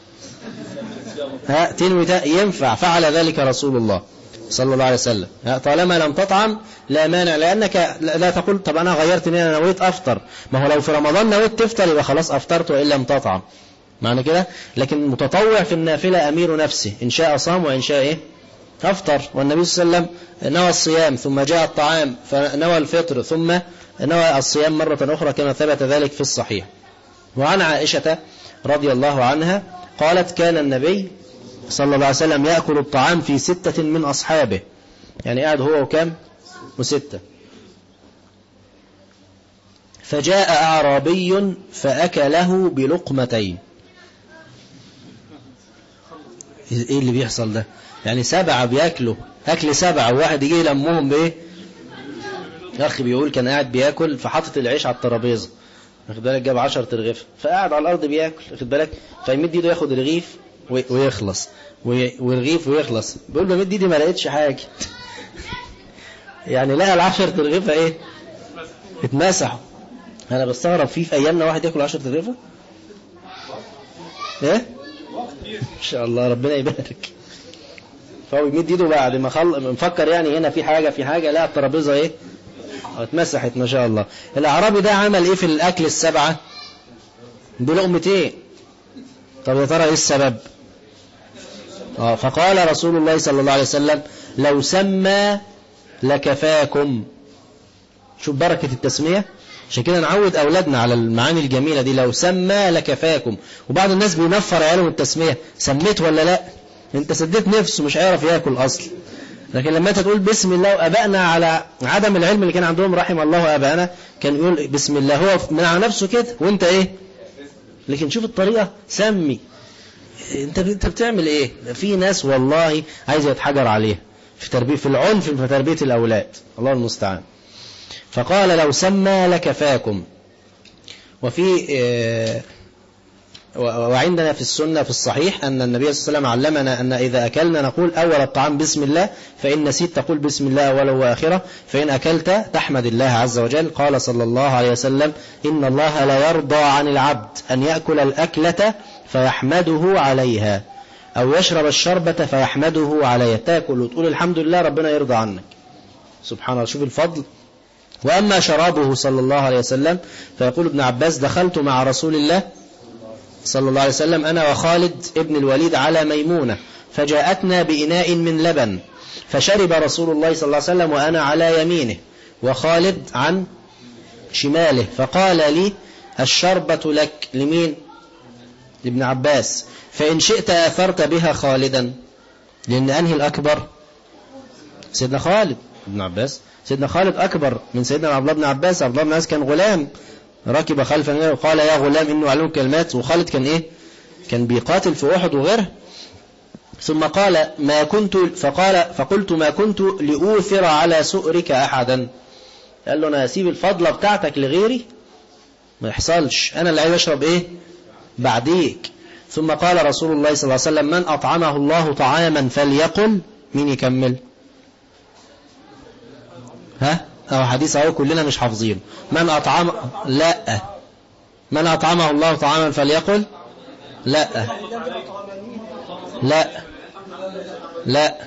ها تنوي ينفع فعل ذلك رسول الله صلى الله عليه وسلم طالما لم تطعم لا مانع لأنك لا تقول طب أنا غيرت نية أنا نويت أفطر ما هو لو في رمضان نويت تفطر يبقى خلاص أفطرت وإن لم تطعم معنى كده لكن متطوع في النافلة أمير نفسه إن شاء صام وإن شاء إيه أفطر والنبي صلى الله عليه وسلم نوى الصيام ثم جاء الطعام فنوى الفطر ثم نوى الصيام مرة أخرى كما ثبت ذلك في الصحيح وعن عائشة رضي الله عنها قالت كان النبي صلى الله عليه وسلم يأكل الطعام في ستة من أصحابه يعني قاعد هو وكم وستة فجاء أعرابي فأكله بلقمتين ايه اللي بيحصل ده يعني سبعة بياكلوا أكل سبعة وواحد يجي يلمهم بإيه أخي بيقول كان قاعد بياكل فحطت العيش على الترابيزه واخد بالك جاب 10 ترغيف فقاعد على الارض بياكل واخد بالك فيمد ايده ياخد رغيف ويخلص ورغيف ويخلص بيقول بمد ايدي ما لقيتش حاجه يعني لقى العشر ترغيفه ايه اتمسحوا انا بستغرب في في ايامنا واحد ياكل 10 ترغيفه ايه ان شاء الله ربنا يبارك فهو يمد ايده بعد ما خل... مفكر يعني هنا في حاجه في حاجه لا الترابيزه ايه اتمسحت ما شاء الله الأعرابي ده عمل ايه في الأكل السبعة بلقمتين طب يا ترى ايه السبب آه فقال رسول الله صلى الله عليه وسلم لو سمى لكفاكم شوف بركة التسمية عشان كده نعود أولادنا على المعاني الجميلة دي لو سمى لكفاكم وبعض الناس بينفر عيالهم التسمية سميت ولا لا انت سديت نفسه مش هيعرف ياكل أصل لكن لما انت تقول بسم الله وأبائنا على عدم العلم اللي كان عندهم رحم الله أبائنا كان يقول بسم الله هو من على نفسه كده وانت ايه لكن شوف الطريقة سمي انت انت بتعمل ايه في ناس والله عايز يتحجر عليها في تربيه في العنف في تربيه الاولاد الله المستعان فقال لو سمى لكفاكم وفي اه وعندنا في السنة في الصحيح أن النبي صلى الله عليه وسلم علمنا أن إذا أكلنا نقول أول الطعام بسم الله فإن نسيت تقول بسم الله أوله وآخره فإن أكلت تحمد الله عز وجل قال صلى الله عليه وسلم إن الله لا يرضى عن العبد أن يأكل الأكلة فيحمده عليها أو يشرب الشربة فيحمده عليها تاكل وتقول الحمد لله ربنا يرضى عنك سبحان الله شوف الفضل وأما شرابه صلى الله عليه وسلم فيقول ابن عباس دخلت مع رسول الله صلى الله عليه وسلم أنا وخالد ابن الوليد على ميمونة فجاءتنا بإناء من لبن فشرب رسول الله صلى الله عليه وسلم وأنا على يمينه وخالد عن شماله فقال لي الشربة لك لمين لابن عباس فإن شئت آثرت بها خالدا لأن أنهي الأكبر سيدنا خالد ابن عباس سيدنا خالد أكبر من سيدنا عبد الله بن عباس عبد الله بن عباس كان غلام ركب خلف النبي وقال يا غلام إنه علم كلمات وخالد كان إيه كان بيقاتل في أحد وغيره ثم قال ما كنت فقال فقلت ما كنت لأوثر على سؤرك أحدا قال له أنا أسيب الفضلة بتاعتك لغيري ما يحصلش أنا اللي عايز أشرب إيه بعديك ثم قال رسول الله صلى الله عليه وسلم من أطعمه الله طعاما فليقل مين يكمل ها أو حديث أهو كلنا مش حافظين من أطعم لا من أطعمه الله طعاما فليقل لا لا لا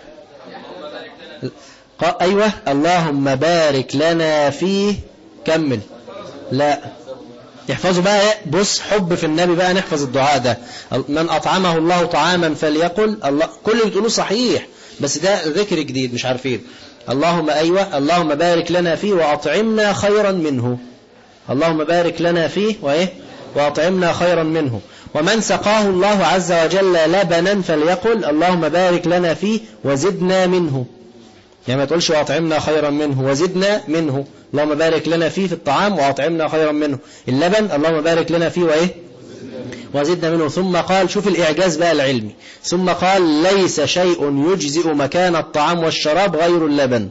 أيوة اللهم بارك لنا فيه كمل لا يحفظوا بقى بص حب في النبي بقى نحفظ الدعاء ده من أطعمه الله طعاما فليقل الله كل اللي بتقولوه صحيح بس ده ذكر جديد مش عارفين اللهم أيوة اللهم بارك لنا فيه وأطعمنا خيرا منه اللهم بارك لنا فيه وإيه وأطعمنا خيرا منه ومن سقاه الله عز وجل لبنا فليقل اللهم بارك لنا فيه وزدنا منه يعني ما تقولش وأطعمنا خيرا منه وزدنا منه اللهم بارك لنا فيه في الطعام وأطعمنا خيرا منه اللبن اللهم بارك لنا فيه وإيه وزدنا منه ثم قال شوف الإعجاز بقى العلمي ثم قال ليس شيء يجزئ مكان الطعام والشراب غير اللبن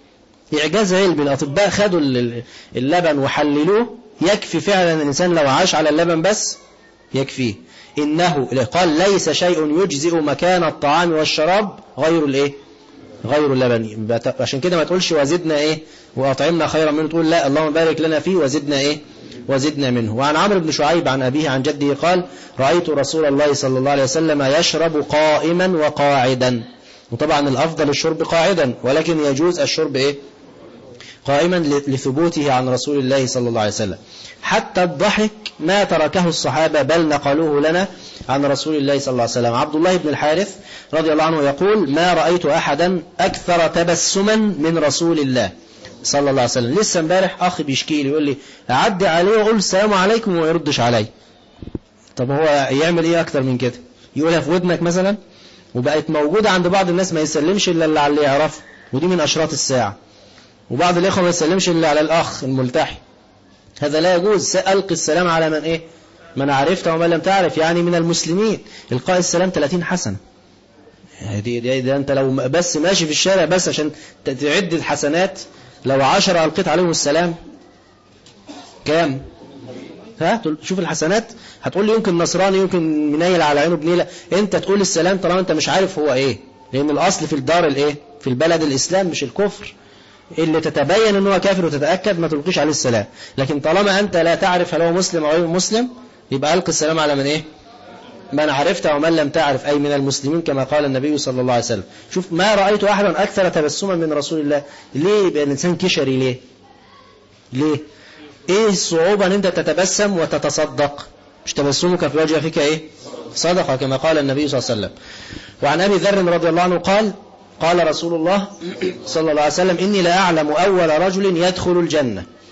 إعجاز علمي الأطباء خدوا اللبن وحللوه يكفي فعلا الإنسان لو عاش على اللبن بس يكفيه إنه قال ليس شيء يجزئ مكان الطعام والشراب غير الإيه غير اللبن عشان كده ما تقولش وزدنا إيه وأطعمنا خيرا منه تقول لا اللهم بارك لنا فيه وزدنا إيه وزدنا منه وعن عمرو بن شعيب عن أبيه عن جده قال رأيت رسول الله صلى الله عليه وسلم يشرب قائما وقاعدا وطبعا الأفضل الشرب قاعدا ولكن يجوز الشرب إيه قائما لثبوته عن رسول الله صلى الله عليه وسلم حتى الضحك ما تركه الصحابة بل نقلوه لنا عن رسول الله صلى الله عليه وسلم عبد الله بن الحارث رضي الله عنه يقول ما رأيت أحدا أكثر تبسما من رسول الله صلى الله عليه وسلم لسه امبارح أخي بيشكي لي يقول لي أعدي عليه وأقول السلام عليكم وما يردش علي طب هو يعمل إيه أكتر من كده يقولها في ودنك مثلا وبقت موجودة عند بعض الناس ما يسلمش إلا اللي على اللي يعرفه ودي من أشراط الساعة وبعض الإخوة ما يسلمش إلا على الأخ الملتحي هذا لا يجوز ألقي السلام على من إيه من عرفت ومن لم تعرف يعني من المسلمين إلقاء السلام 30 حسنة دي, دي, دي أنت لو بس ماشي في الشارع بس عشان تعد الحسنات لو عشرة ألقيت عليهم السلام كام ها شوف الحسنات هتقول لي يمكن نصراني يمكن منيل على عينه بنيلة انت تقول السلام طالما انت مش عارف هو ايه لان الاصل في الدار الايه في البلد الاسلام مش الكفر اللي تتبين ان هو كافر وتتأكد ما تلقيش عليه السلام لكن طالما انت لا تعرف هل هو مسلم او غير مسلم يبقى القي السلام على من ايه من عرفت ومن لم تعرف أي من المسلمين كما قال النبي صلى الله عليه وسلم شوف ما رأيت أحدا أكثر تبسما من رسول الله ليه يبقى الإنسان كشري ليه ليه إيه الصعوبة أن أنت تتبسم وتتصدق مش تبسمك في وجه أخيك إيه صدقة كما قال النبي صلى الله عليه وسلم وعن أبي ذر رضي الله عنه قال قال رسول الله صلى الله عليه وسلم إني لا أعلم أول رجل يدخل الجنة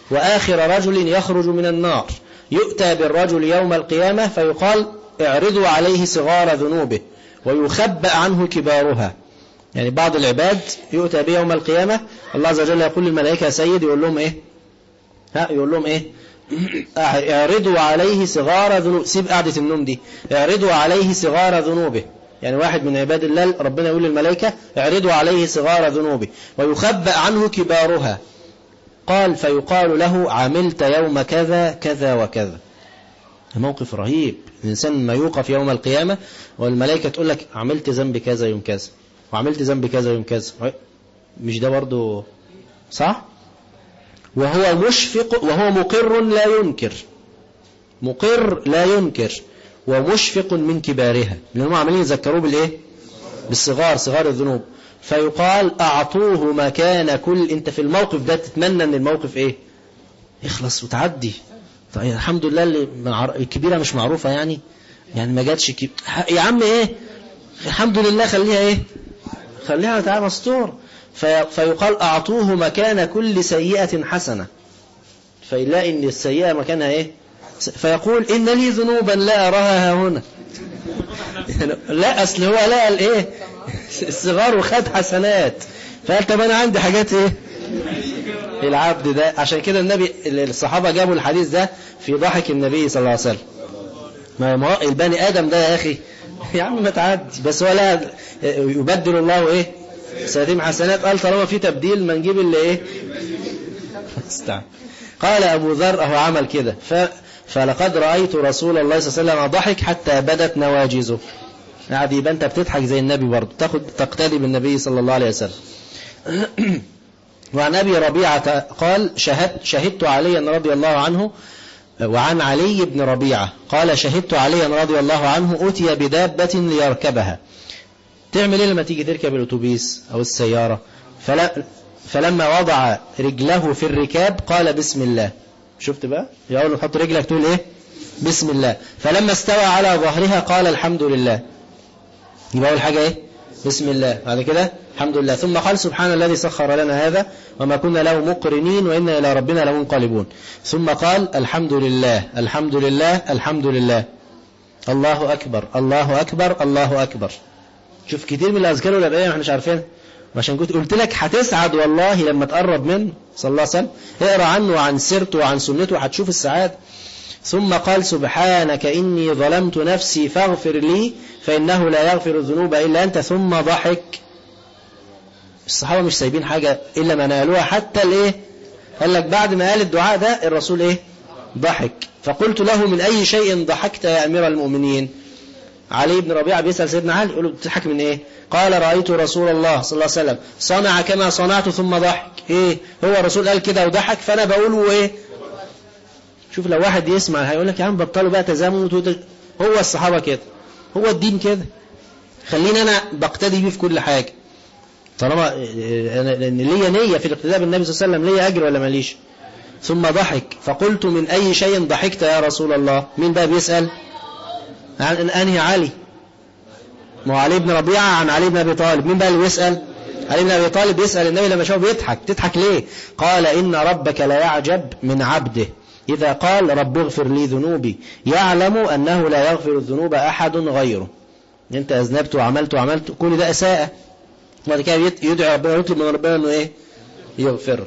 وآخر رجل يخرج من النار يؤتى بالرجل يوم القيامة فيقال اعرضوا عليه صغار ذنوبه ويخبأ عنه كبارها يعني بعض العباد يؤتى به يوم القيامة الله عز وجل يقول للملائكة يا سيد يقول لهم ايه ها يقول لهم ايه اعرضوا عليه صغار ذنوب سيب قعدة النوم دي اعرضوا عليه صغار ذنوبه يعني واحد من عباد الله ربنا يقول للملائكة اعرضوا عليه صغار ذنوبه ويخبأ عنه كبارها قال فيقال له عملت يوم كذا كذا وكذا موقف رهيب الإنسان ما يوقف يوم القيامة والملائكة تقول لك عملت ذنب كذا يوم كذا وعملت ذنب كذا يوم كذا مش ده برضو صح وهو مشفق وهو مقر لا ينكر مقر لا ينكر ومشفق من كبارها لأنهم عمالين يذكروه بالإيه بالصغار صغار الذنوب فيقال أعطوه مكان كل أنت في الموقف ده تتمنى أن الموقف إيه يخلص وتعدي طيب الحمد لله اللي الكبيرة مش معروفة يعني يعني ما جاتش كب... يا عم إيه الحمد لله خليها إيه خليها تعالى مستور في... فيقال أعطوه مكان كل سيئة حسنة فيلاقي أن السيئة مكانها إيه فيقول إن لي ذنوبا لا أراها هنا لا أصل هو لقى الإيه الصغار وخد حسنات فقال طب أنا عندي حاجات إيه العبد ده عشان كده النبي الصحابة جابوا الحديث ده في ضحك النبي صلى الله عليه وسلم ما البني آدم ده يا أخي يا عم ما تعدي بس هو لا يبدل الله إيه سيتم حسنات قال طالما في تبديل ما نجيب اللي إيه استعمل قال أبو ذر أهو عمل كده ف... فلقد رأيت رسول الله صلى الله عليه وسلم ضحك حتى بدت نواجزه قاعد يبقى انت بتضحك زي النبي برضه تاخد تقتدي بالنبي صلى الله عليه وسلم وعن أبي ربيعة قال شهد شهدت عليا رضي الله عنه وعن علي بن ربيعة قال شهدت عليا رضي الله عنه أتي بدابة ليركبها تعمل ايه لما تيجي تركب الأتوبيس أو السيارة فلا فلما وضع رجله في الركاب قال بسم الله شفت بقى يقول له حط رجلك تقول ايه بسم الله فلما استوى على ظهرها قال الحمد لله يبقى اول حاجه ايه بسم الله بعد كده الحمد لله ثم قال سبحان الذي سخر لنا هذا وما كنا له مقرنين وإنا إلى ربنا لمنقلبون ثم قال الحمد لله الحمد لله الحمد لله الله أكبر الله أكبر الله أكبر شوف كتير من الأذكار والأدعية ما احناش عارفينها عشان كنت قلت لك هتسعد والله لما تقرب منه صلى الله عليه وسلم اقرا عنه وعن سيرته وعن سنته هتشوف السعادة ثم قال سبحانك إني ظلمت نفسي فاغفر لي فإنه لا يغفر الذنوب إلا أنت ثم ضحك الصحابة مش سايبين حاجة إلا ما نالوها حتى الإيه قال لك بعد ما قال الدعاء ده الرسول إيه ضحك فقلت له من أي شيء ضحكت يا أمير المؤمنين علي بن ربيعة بيسأل سيدنا علي يقول له بتضحك من إيه قال رأيت رسول الله صلى الله عليه وسلم صنع كما صنعت ثم ضحك إيه هو الرسول قال كده وضحك فأنا بقوله إيه شوف لو واحد يسمع هيقول لك يا عم بطلوا بقى تزامن هو الصحابة كده هو الدين كده خليني أنا بقتدي بيه في كل حاجة طالما لأن ليا نية في الاقتداء بالنبي صلى الله عليه وسلم ليا أجر ولا ماليش ثم ضحك فقلت من أي شيء ضحكت يا رسول الله مين بقى بيسأل عن أنهي علي ما هو علي بن ربيعة عن علي بن أبي طالب مين بقى اللي بيسأل علي بن أبي طالب بيسأل النبي لما شافه بيضحك تضحك ليه قال إن ربك لا يعجب من عبده إذا قال رب اغفر لي ذنوبي يعلم أنه لا يغفر الذنوب أحد غيره أنت أذنبت وعملت وعملت كل ده أساءة بعد كده يدعي ربنا ويطلب من ربنا أنه إيه يغفر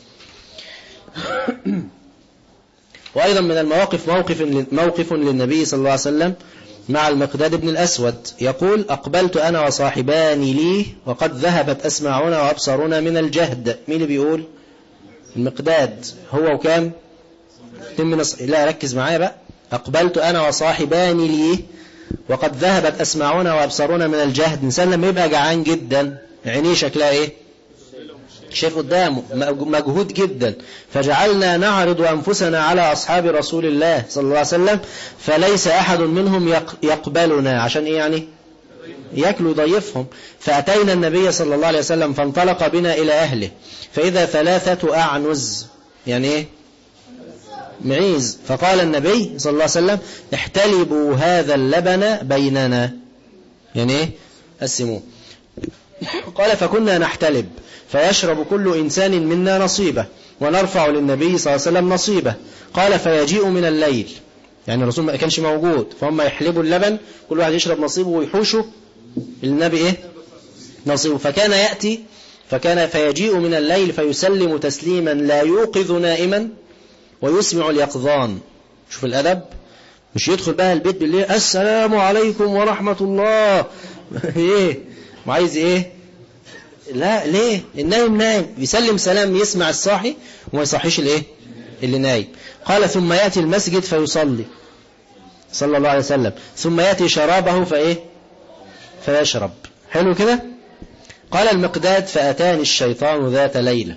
وأيضا من المواقف موقف موقف للنبي صلى الله عليه وسلم مع المقداد بن الأسود يقول أقبلت أنا وصاحباني لي وقد ذهبت أسماعنا وأبصارنا من الجهد مين اللي بيقول المقداد هو وكام من الص... لا ركز معايا بقى أقبلت أنا وصاحباني لي وقد ذهبت أسماعنا وأبصارنا من الجهد إنسان لما يبقى جعان جدا عينيه شكلها إيه شايف قدامه مجهود جدا فجعلنا نعرض أنفسنا على أصحاب رسول الله صلى الله عليه وسلم فليس أحد منهم يقبلنا عشان إيه يعني يأكل يضيفهم فأتينا النبي صلى الله عليه وسلم فانطلق بنا إلى أهله فإذا ثلاثة أعنز يعني إيه معيز فقال النبي صلى الله عليه وسلم احتلبوا هذا اللبن بيننا يعني ايه قسموه قال فكنا نحتلب فيشرب كل إنسان منا نصيبه ونرفع للنبي صلى الله عليه وسلم نصيبه قال فيجيء من الليل يعني الرسول ما كانش موجود فهم يحلبوا اللبن كل واحد يشرب نصيبه ويحوشه النبي ايه نصيبه فكان يأتي فكان فيجيء من الليل فيسلم تسليما لا يوقظ نائما ويسمع اليقظان شوف الأدب مش يدخل بقى البيت بالليل السلام عليكم ورحمة الله ايه وعايز ايه لا ليه النايم نايم يسلم سلام يسمع الصاحي وما يصحيش الايه اللي نايم قال ثم يأتي المسجد فيصلي صلى الله عليه وسلم ثم يأتي شرابه فايه فيشرب حلو كده قال المقداد فأتاني الشيطان ذات ليلة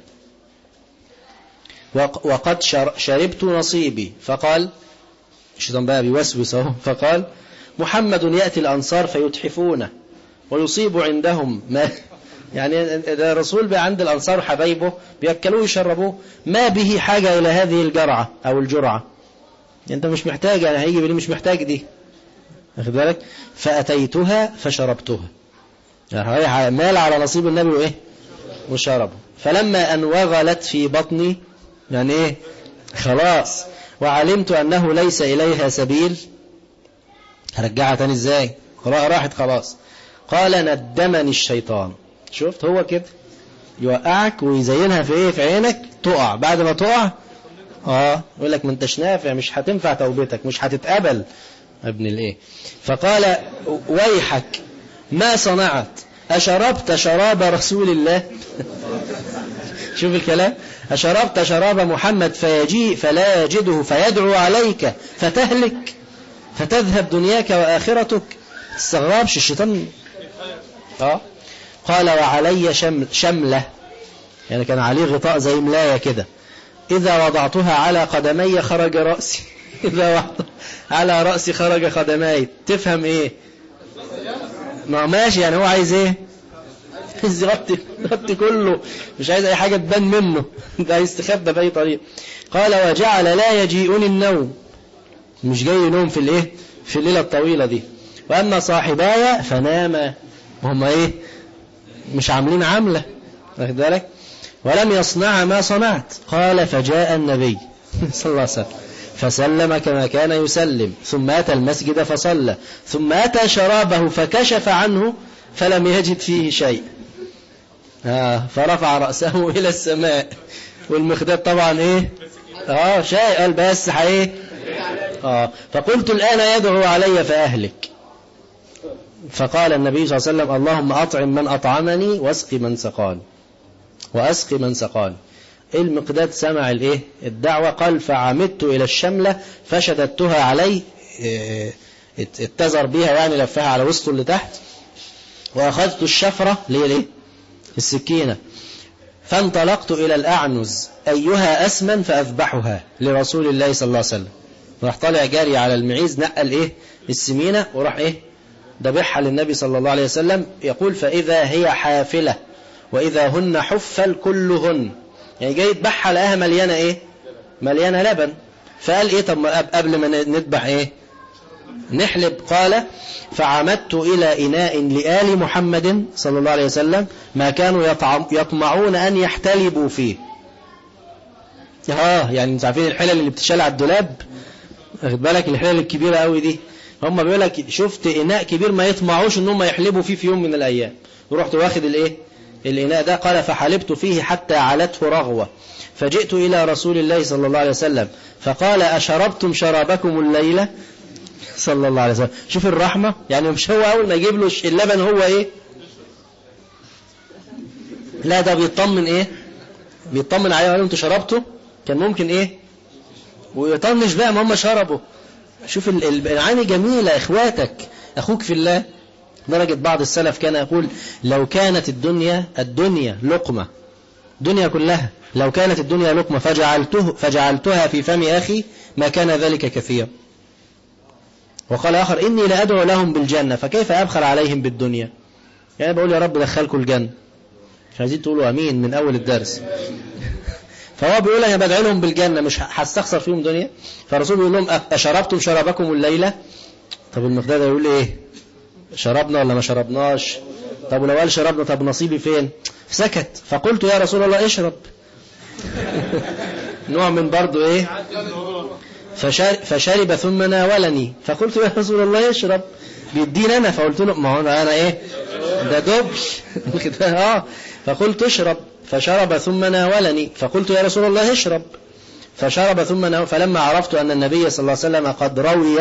وقد شربت نصيبي فقال الشيطان بقى بيوسوس اهو فقال محمد يأتي الأنصار فيتحفونه ويصيب عندهم ما يعني ده رسول بقى عند الأنصار حبايبه بيأكلوه يشربوه ما به حاجة إلى هذه الجرعة أو الجرعة أنت مش محتاج يعني هيجي بلي مش محتاج دي واخد بالك فأتيتها فشربتها يعني مال على نصيب النبي وإيه وشربه فلما أن وغلت في بطني يعني إيه خلاص وعلمت أنه ليس إليها سبيل هرجعها تاني إزاي راحت خلاص قال ندمني الشيطان شفت هو كده يوقعك ويزينها في ايه في عينك تقع بعد ما تقع اه يقول لك ما انتش نافع مش هتنفع توبتك مش هتتقبل ابن الايه فقال ويحك ما صنعت أشربت شراب رسول الله شوف الكلام أشربت شراب محمد فيجيء فلا يجده فيدعو عليك فتهلك فتذهب دنياك وآخرتك استغربش الشيطان اه قال وعلي شمل شملة يعني كان عليه غطاء زي ملاية كده إذا وضعتها على قدمي خرج رأسي إذا وضعت على رأسي خرج قدمي تفهم إيه ما ماشي يعني هو عايز إيه عايز يغطي يغطي كله مش عايز أي حاجة تبان منه ده يستخبى بأي طريق قال وجعل لا يجيئني النوم مش جاي نوم في الإيه في الليلة الطويلة دي وأما صاحبايا فناما وهم إيه مش عاملين عملة واخد بالك ولم يصنع ما صنعت قال فجاء النبي صلى الله عليه وسلم فسلم كما كان يسلم ثم أتى المسجد فصلى ثم أتى شرابه فكشف عنه فلم يجد فيه شيء آه فرفع رأسه إلى السماء والمخداد طبعا إيه آه شيء قال بس حيه آه فقلت الآن يدعو علي فأهلك فقال النبي صلى الله عليه وسلم اللهم أطعم من أطعمني واسق من سقاني وأسق من سقاني المقداد سمع الايه الدعوة قال فعمدت إلى الشملة فشددتها علي اتزر بيها يعني لفها على وسطه اللي تحت وأخذت الشفرة اللي هي الايه السكينة فانطلقت إلى الأعنز أيها أسمن فأذبحها لرسول الله صلى الله عليه وسلم راح طالع جاري على المعيز نقل إيه السمينة وراح إيه ذبحها للنبي صلى الله عليه وسلم يقول فإذا هي حافلة وإذا هن حفل كلهن يعني جاي يذبحها لقاها مليانة إيه مليانة لبن فقال إيه طب قبل ما نذبح إيه نحلب قال فعمدت إلى إناء لآل محمد صلى الله عليه وسلم ما كانوا يطمعون أن يحتلبوا فيه اه يعني انتوا عارفين الحلل اللي بتشال على الدولاب واخد بالك الحلل الكبيرة قوي دي هم بيقول لك شفت إناء كبير ما يطمعوش ان هم يحلبوا فيه في يوم من الأيام ورحت واخد الايه الإناء ده قال فحلبت فيه حتى علته رغوة فجئت إلى رسول الله صلى الله عليه وسلم فقال أشربتم شرابكم الليلة صلى الله عليه وسلم شوف الرحمة يعني مش هو أول ما يجيب له اللبن هو إيه لا ده بيطمن إيه بيطمن عليه وقال انتوا شربتوا كان ممكن إيه ويطنش بقى ما هم شربوا شوف المعاني جميلة إخواتك أخوك في الله درجة بعض السلف كان يقول لو كانت الدنيا الدنيا لقمة دنيا كلها لو كانت الدنيا لقمة فجعلته فجعلتها في فم أخي ما كان ذلك كثيرا وقال آخر إني لأدعو لهم بالجنة فكيف أبخل عليهم بالدنيا يعني بقول يا رب دخلكم الجنة مش عايزين تقولوا أمين من أول الدرس فهو بيقول أنا بدعي لهم بالجنة مش هستخسر فيهم دنيا فالرسول بيقول لهم أشربتم شرابكم الليلة طب المقداد يقول إيه شربنا ولا ما شربناش طب ولو قال شربنا طب نصيبي فين سكت فقلت يا رسول الله اشرب نوع من برضو ايه فشرب, فشرب ثم ناولني فقلت يا رسول الله اشرب بيديني انا فقلت له ما هو انا ايه ده دبل اه فقلت اشرب فشرب ثم ناولني فقلت يا رسول الله اشرب فشرب ثم ناول فلما عرفت ان النبي صلى الله عليه وسلم قد روي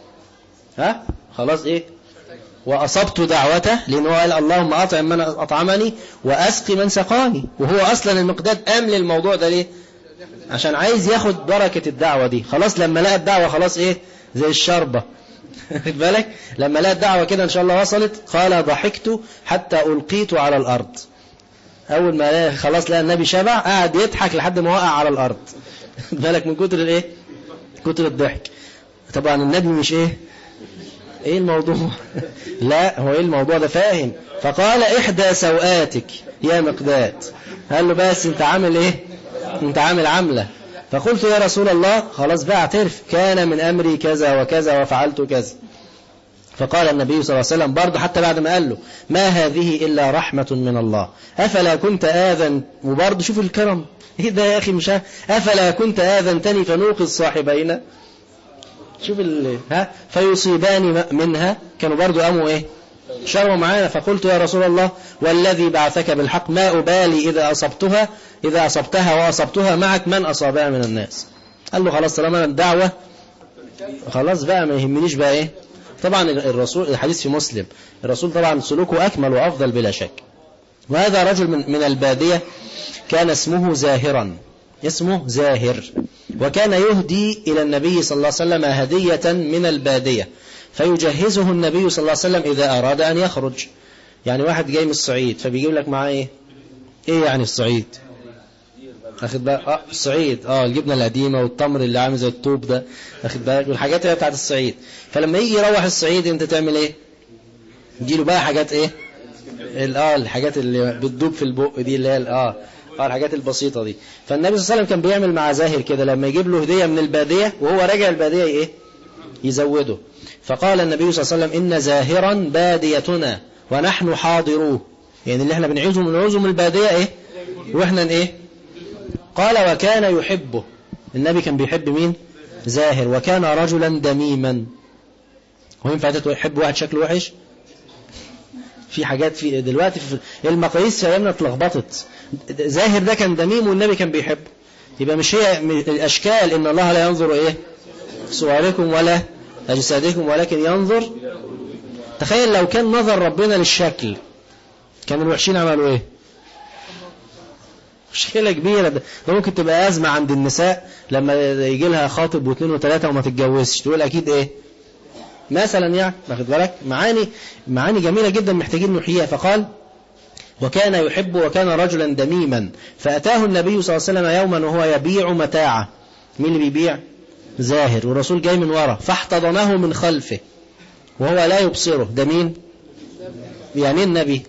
ها خلاص ايه وأصبت دعوته لأنه قال اللهم أطعم من أطعمني وأسقي من سقاني وهو أصلا المقداد قام للموضوع ده ليه عشان عايز ياخد بركة الدعوة دي خلاص لما لقى الدعوة خلاص إيه زي الشربة خد بالك لما لقى الدعوة كده إن شاء الله وصلت قال ضحكت حتى ألقيت على الأرض أول ما خلاص لقى النبي شبع قعد يضحك لحد ما وقع على الأرض خد بالك من كتر الإيه كتر الضحك طبعا النبي مش إيه ايه الموضوع لا هو ايه الموضوع ده فاهم فقال احدى سوآتك يا مقداد قال له بس انت عامل ايه انت عامل عملة فقلت يا رسول الله خلاص بقى اعترف كان من امري كذا وكذا وفعلت كذا فقال النبي صلى الله عليه وسلم برضه حتى بعد ما قال له ما هذه إلا رحمة من الله أفلا كنت آذن وبرضه شوف الكرم ايه ده يا أخي مش أفلا كنت آذنتني فنوقظ صاحبينا شوف ال... ها فيصيبان منها كانوا برضو قاموا ايه شروا معانا فقلت يا رسول الله والذي بعثك بالحق ما أبالي إذا أصبتها إذا أصبتها وأصبتها معك من أصابها من الناس قال له خلاص طالما الدعوة خلاص بقى ما يهمنيش بقى ايه طبعا الرسول الحديث في مسلم الرسول طبعا سلوكه أكمل وأفضل بلا شك وهذا رجل من, من البادية كان اسمه زاهرا اسمه زاهر وكان يهدي إلى النبي صلى الله عليه وسلم هدية من البادية فيجهزه النبي صلى الله عليه وسلم إذا أراد أن يخرج يعني واحد جاي من الصعيد فبيجيب لك معاه إيه إيه يعني الصعيد أخذ بقى آه الصعيد آه الجبنة القديمة والتمر اللي عامل زي الطوب ده أخذ بالك والحاجات اللي بتاعت الصعيد فلما يجي يروح الصعيد أنت تعمل إيه يجيله بقى حاجات إيه اه الحاجات اللي بتدوب في البق دي اللي هي اه اه الحاجات البسيطة دي فالنبي صلى الله عليه وسلم كان بيعمل مع زاهر كده لما يجيب له هدية من البادية وهو راجع البادية ايه يزوده فقال النبي صلى الله عليه وسلم إن زاهرا باديتنا ونحن حاضروه يعني اللي احنا بنعيزه بنعوزه من البادية ايه واحنا ايه قال وكان يحبه النبي كان بيحب مين زاهر وكان رجلا دميما هو ينفع تحب واحد شكله وحش في حاجات في دلوقتي في المقاييس في ايامنا اتلخبطت زاهر ده كان دميم والنبي كان بيحبه يبقى مش هي الاشكال ان الله لا ينظر ايه صوركم ولا اجسادكم ولكن ينظر تخيل لو كان نظر ربنا للشكل كان الوحشين عملوا ايه مشكلة كبيرة ده ممكن تبقى أزمة عند النساء لما يجي لها خاطب واثنين وثلاثة وما تتجوزش تقول أكيد إيه مثلا يعني واخد بالك معاني معاني جميلة جدا محتاجين نحييها فقال وكان يحب وكان رجلا دميما فأتاه النبي صلى الله عليه وسلم يوما وهو يبيع متاعه مين اللي بيبيع زاهر والرسول جاي من ورا فاحتضنه من خلفه وهو لا يبصره ده مين يعني النبي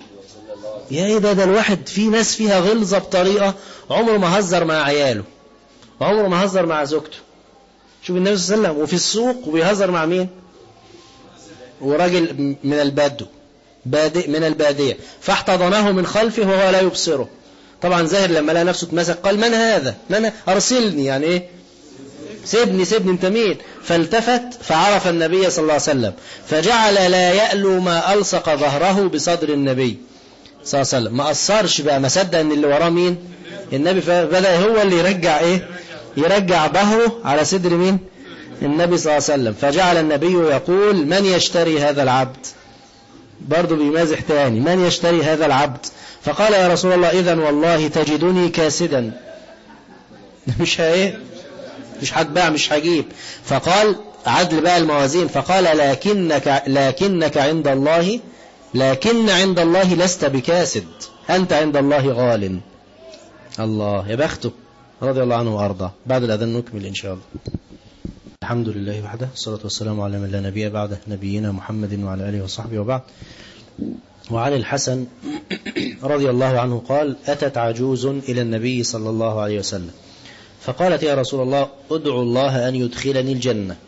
يا ايه ده ده الواحد في ناس فيها غلظة بطريقة عمره ما هزر مع عياله وعمره ما هزر مع زوجته شوف النبي صلى الله عليه وسلم وفي السوق وبيهزر مع مين وراجل من البدو بادئ من البادية فاحتضنه من خلفه وهو لا يبصره طبعا زاهر لما لقى نفسه اتمسك قال من هذا من أرسلني يعني ايه سيبني سيبني انت مين فالتفت فعرف النبي صلى الله عليه وسلم فجعل لا يألو ما ألصق ظهره بصدر النبي صلى الله عليه وسلم ما أثرش بقى ما صدق ان اللي وراه مين النبي فبدأ هو اللي يرجع ايه يرجع ظهره على صدر مين النبي صلى الله عليه وسلم فجعل النبي يقول من يشتري هذا العبد برضه بيمازح تاني من يشتري هذا العبد فقال يا رسول الله إذا والله تجدني كاسدا مش ايه مش هتباع مش هجيب فقال عدل بقى الموازين فقال لكنك لكنك عند الله لكن عند الله لست بكاسد أنت عند الله غال الله يا بخته رضي الله عنه وأرضاه بعد الأذان نكمل إن شاء الله الحمد لله وحده الصلاة والسلام على من لا نبي بعده نبينا محمد وعلى آله وصحبه وبعد وعن الحسن رضي الله عنه قال أتت عجوز إلى النبي صلى الله عليه وسلم فقالت يا رسول الله ادعو الله أن يدخلني الجنة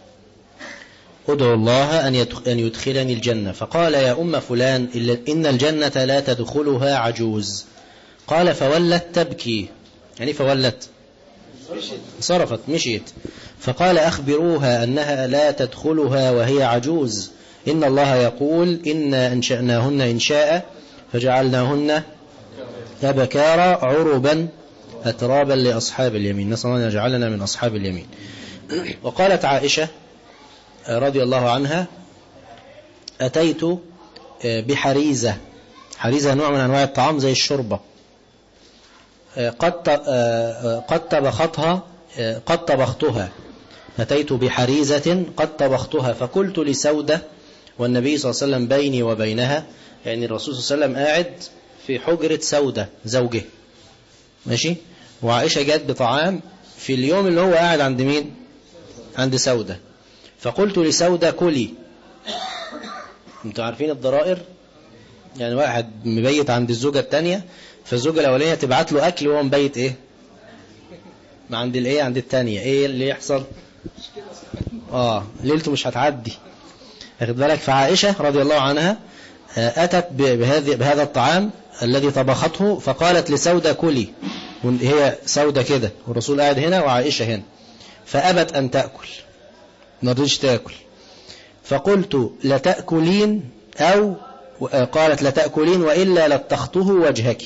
ادعو الله أن يدخلني الجنة فقال يا أم فلان إن الجنة لا تدخلها عجوز قال فولت تبكي يعني فولت صرفت مشيت فقال أخبروها أنها لا تدخلها وهي عجوز إن الله يقول إنا أنشأناهن إنشاء فجعلناهن أبكارا عربا أترابا لأصحاب اليمين نسأل الله أن يجعلنا من أصحاب اليمين وقالت عائشة رضي الله عنها أتيت بحريزة حريزة نوع من أنواع الطعام زي الشوربة قد قد طبختها قد طبختها أتيت بحريزة قد طبختها فقلت لسودة والنبي صلى الله عليه وسلم بيني وبينها يعني الرسول صلى الله عليه وسلم قاعد في حجرة سودة زوجه ماشي وعائشة جت بطعام في اليوم اللي هو قاعد عند مين عند سودة فقلت لسودة كلي انتوا عارفين الضرائر يعني واحد مبيت عند الزوجة التانية فالزوجة الأولانية تبعت له أكل وهو مبيت إيه ما عند الإيه عند التانية إيه اللي يحصل آه ليلته مش هتعدي أخذ بالك فعائشة رضي الله عنها أتت بهذه بهذا الطعام الذي طبخته فقالت لسودة كلي هي سودة كده والرسول قاعد هنا وعائشة هنا فأبت أن تأكل ما رضيش تأكل فقلت لتأكلين أو قالت لتأكلين وإلا لتخطه وجهك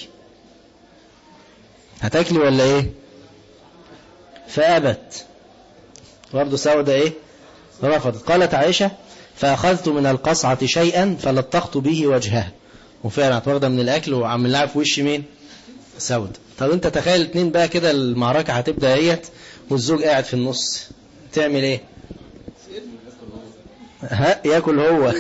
هتاكلي ولا إيه فأبت برضه سودة إيه رفضت قالت عائشة فأخذت من القصعة شيئا فلطخت به وجهها وفعلا واخده من الأكل وعمل لها في وش مين سودة طب انت تخيل اتنين بقى كده المعركة هتبدأ اهيت والزوج قاعد في النص تعمل ايه ها ياكل هو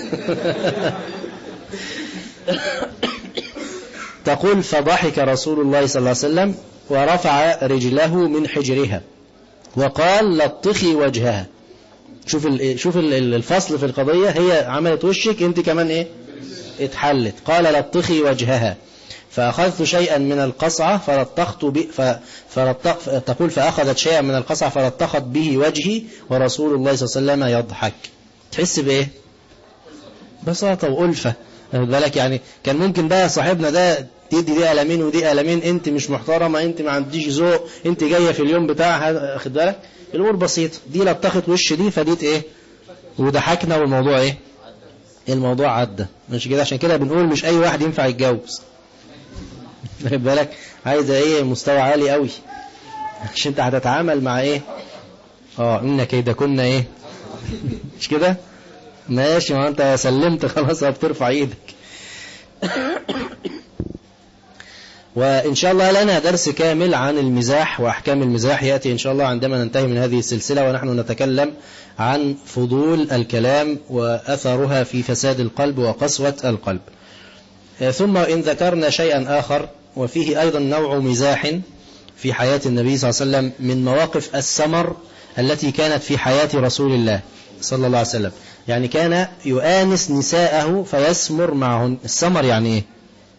تقول فضحك رسول الله صلى الله عليه وسلم ورفع رجله من حجرها وقال لطخي وجهها شوف شوف الفصل في القضية هي عملت وشك انت كمان ايه اتحلت قال لطخي وجهها فأخذت شيئا من القصعة فلطخت ب... فلطخ... تقول فأخذت شيئا من القصعة فلطخت به وجهي ورسول الله صلى الله عليه وسلم يضحك تحس بإيه بساطة وألفة بالك يعني كان ممكن بقى صاحبنا ده تدي دي ألمين ودي ألمين انت مش محترمة انت ما عنديش ذوق انت جاية في اليوم بتاعها اخد بالك الأمور بسيطة دي لطخت وش دي فديت ايه وضحكنا والموضوع ايه الموضوع عدى مش كده عشان كده بنقول مش اي واحد ينفع يتجوز واخد بالك عايزه ايه مستوى عالي قوي عشان انت هتتعامل مع ايه اه ان كده كنا ايه مش كده ماشي ما انت سلمت خلاص بترفع ايدك وإن شاء الله لنا درس كامل عن المزاح وأحكام المزاح يأتي إن شاء الله عندما ننتهي من هذه السلسلة ونحن نتكلم عن فضول الكلام وأثرها في فساد القلب وقسوة القلب ثم إن ذكرنا شيئا آخر وفيه أيضا نوع مزاح في حياة النبي صلى الله عليه وسلم من مواقف السمر التي كانت في حياة رسول الله صلى الله عليه وسلم يعني كان يؤانس نساءه فيسمر معهن السمر يعني ايه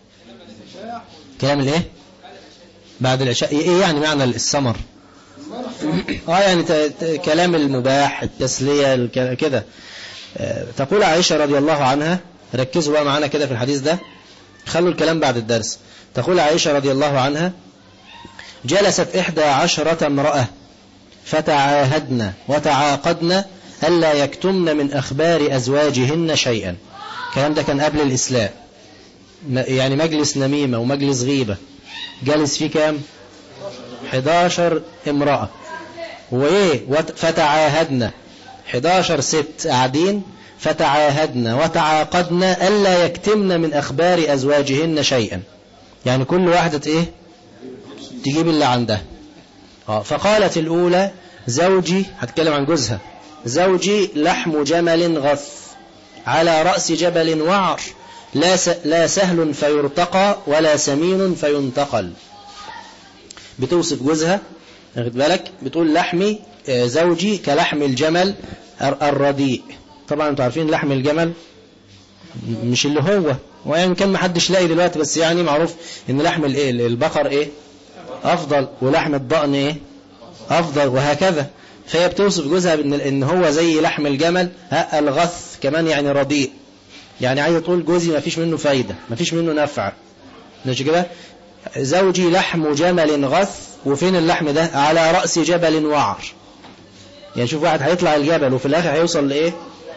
كلام الايه بعد العشاء ايه يعني معنى السمر اه يعني كلام المباح التسلية كده تقول عائشة رضي الله عنها ركزوا بقى معانا كده في الحديث ده خلوا الكلام بعد الدرس تقول عائشة رضي الله عنها جلست إحدى عشرة امرأة فتعاهدن وتعاقدن ألا يكتمن من أخبار أزواجهن شيئا الكلام ده كان قبل الإسلام يعني مجلس نميمة ومجلس غيبة جالس فيه كام 11 امرأة وإيه فتعاهدنا 11 ست قاعدين فتعاهدنا وتعاقدنا ألا يكتمن من أخبار أزواجهن شيئا يعني كل واحدة إيه تجيب اللي عندها آه فقالت الأولى زوجي هتكلم عن جوزها زوجي لحم جمل غث على رأس جبل وعر لا لا سهل فيرتقى ولا سمين فينتقل بتوصف جوزها واخد بالك بتقول لحمي زوجي كلحم الجمل الرديء طبعا انتوا عارفين لحم الجمل مش اللي هو وان كان ما حدش لاقي دلوقتي بس يعني معروف ان لحم الايه البقر ايه افضل ولحم الضأن ايه افضل وهكذا فهي بتوصف جوزها ان ان هو زي لحم الجمل ها الغث كمان يعني رديء يعني عايزه تقول جوزي ما فيش منه فايده ما فيش منه نفع مش كده زوجي لحم جمل غث وفين اللحم ده على رأس جبل وعر يعني شوف واحد هيطلع الجبل وفي الاخر هيوصل لايه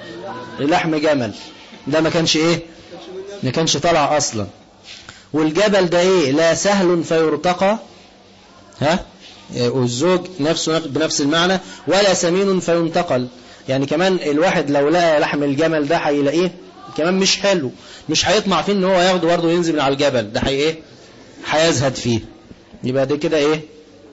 للحم جمل ده ما كانش ايه ما كانش طلع اصلا والجبل ده ايه لا سهل فيرتقى ها والزوج نفسه بنفس المعنى ولا سمين فينتقل يعني كمان الواحد لو لقى لحم الجمل ده هيلاقيه كمان مش حلو مش هيطمع فيه ان هو ياخده برضه وينزل من على الجبل ده هي ايه هيزهد فيه يبقى ده كده ايه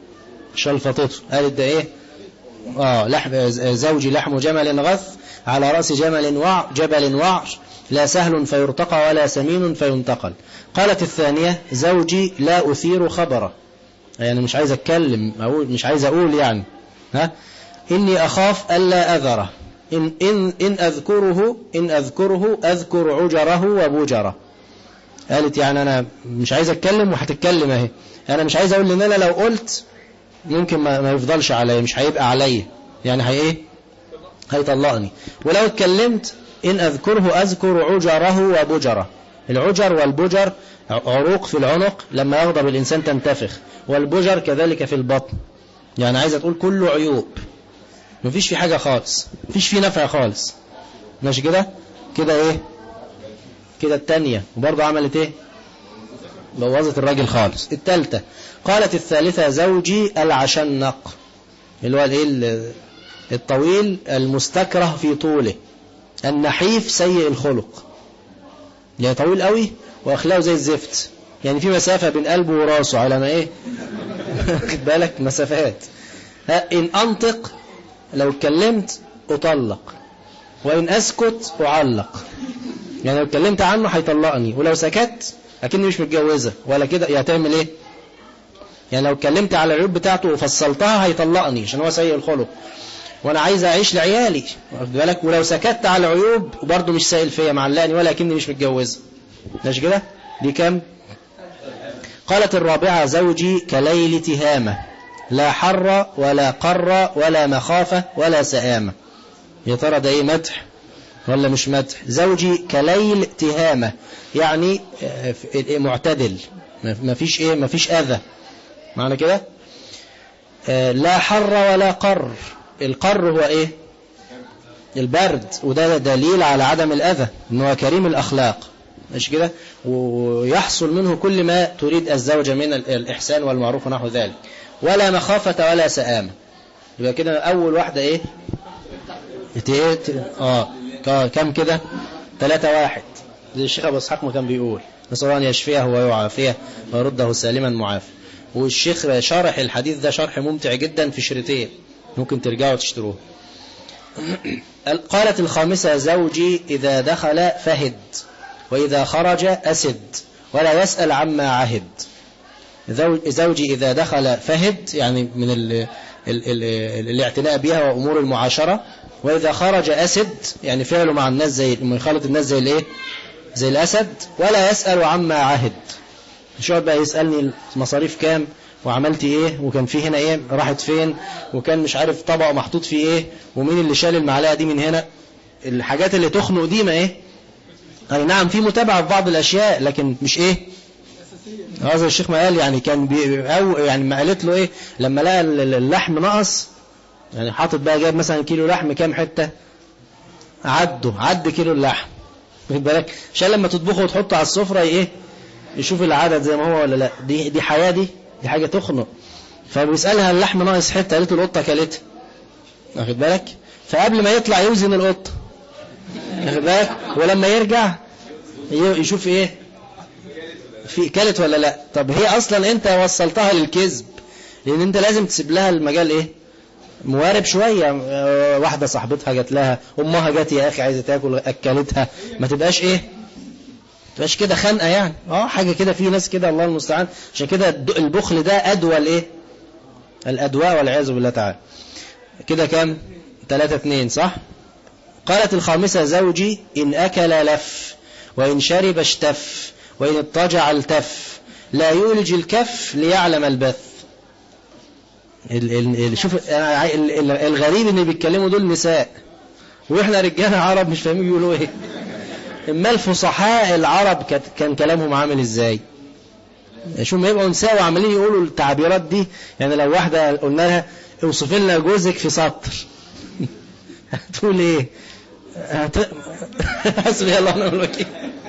شلفطته قالت ده ايه اه لحم زوجي لحم جمل غث على رأس جمل وع جبل وعر لا سهل فيرتقى ولا سمين فينتقل قالت الثانية زوجي لا أثير خبره يعني مش عايز أتكلم أقول مش عايز أقول يعني ها إني أخاف ألا أذره إن, إن, إن أذكره إن أذكره أذكر عجره وبجره قالت يعني أنا مش عايز أتكلم وهتتكلم أهي أنا مش عايز أقول إن أنا لو قلت ممكن ما, ما يفضلش عليا مش هيبقى عليا يعني هي إيه هيطلقني ولو اتكلمت إن أذكره أذكر عجره وبجره العجر والبجر عروق في العنق لما يغضب الإنسان تنتفخ والبجر كذلك في البطن يعني عايزة تقول كله عيوب مفيش في حاجة خالص مفيش في نفع خالص ماشي كده كده ايه كده التانية وبرضه عملت ايه بوظت الراجل خالص التالتة قالت الثالثة زوجي العشنق اللي هو الايه الطويل المستكره في طوله النحيف سيء الخلق يعني طويل قوي واخلاقه زي الزفت يعني في مسافة بين قلبه وراسه على ما ايه خد بالك مسافات ان انطق لو اتكلمت اطلق وان اسكت اعلق يعني لو اتكلمت عنه هيطلقني ولو سكت اكني مش متجوزة ولا كده هتعمل ايه يعني لو اتكلمت على العيوب بتاعته وفصلتها هيطلقني عشان هو سيء الخلق وانا عايز اعيش لعيالي واخد بالك ولو سكت على العيوب وبرضه مش سائل فيا معلقني ولا اكني مش متجوزة ماشي كده دي كام قالت الرابعة زوجي كليل تهامة لا حر ولا قر ولا مخافة ولا سآمة يا ترى ده ايه مدح ولا مش مدح زوجي كليل تهامة يعني معتدل ما فيش ايه ما فيش اذى معنى كده لا حر ولا قر القر هو ايه البرد وده دليل على عدم الاذى ان هو كريم الاخلاق مش كده ويحصل منه كل ما تريد الزوجة من الإحسان والمعروف ونحو ذلك ولا مخافة ولا سآمة يبقى كده أول واحدة إيه ايه آه كم كده ثلاثة واحد زي الشيخ أبو إسحاق ما كان بيقول نسأل أن يشفيه ويعافيه ويرده سالما معافى والشيخ شارح الحديث ده شرح ممتع جدا في شريطين ممكن ترجعوا تشتروه قالت الخامسة زوجي إذا دخل فهد وإذا خرج أسد ولا يسأل عما عهد زوجي إذا دخل فهد يعني من ال ال ال الاعتناء بها وأمور المعاشرة وإذا خرج أسد يعني فعله مع الناس زي يخالط الناس زي الايه زي الأسد ولا يسأل عما عهد مش بقى يسألني المصاريف كام وعملت ايه وكان في هنا ايه راحت فين وكان مش عارف طبق محطوط فيه ايه ومين اللي شال المعلقة دي من هنا الحاجات اللي تخنق دي ما ايه أي نعم في متابعة في بعض الأشياء لكن مش إيه هذا الشيخ ما قال يعني كان بي أو يعني ما قالت له إيه لما لقى اللحم نقص يعني حاطط بقى جاب مثلا كيلو لحم كام حتة عده عد كيلو اللحم واخد بالك عشان لما تطبخه وتحطه على السفرة إيه يشوف العدد زي ما هو ولا لا دي دي حياة دي دي حاجة تخنق فبيسألها اللحم ناقص حتة قالت له القطة كلتها واخد بالك فقبل ما يطلع يوزن القطة واخد بالك ولما يرجع يشوف ايه في كلت ولا لا طب هي اصلا انت وصلتها للكذب لان انت لازم تسيب لها المجال ايه موارب شوية واحدة صاحبتها جات لها امها جات يا اخي عايزة تاكل اكلتها ما تبقاش ايه تبقاش كده خنقة يعني اه حاجة كده في ناس كده الله المستعان عشان كده البخل ده ادوى الايه الادواء والعياذ بالله تعالى كده كام ثلاثة اثنين صح قالت الخامسة زوجي إن أكل لف وإن شرب اشتف وإن اضطجع التف لا يولج الكف ليعلم البث ال ال ال شوف ال الغريب ان بيتكلموا دول نساء واحنا رجاله عرب مش فاهمين بيقولوا ايه اما الفصحاء العرب كان كلامهم عامل ازاي شو ما يبقوا نساء وعمالين يقولوا التعبيرات دي يعني لو واحدة قلنا لها اوصف لنا جوزك في سطر هتقول ايه هت... حسبي الله ونعم الوكيل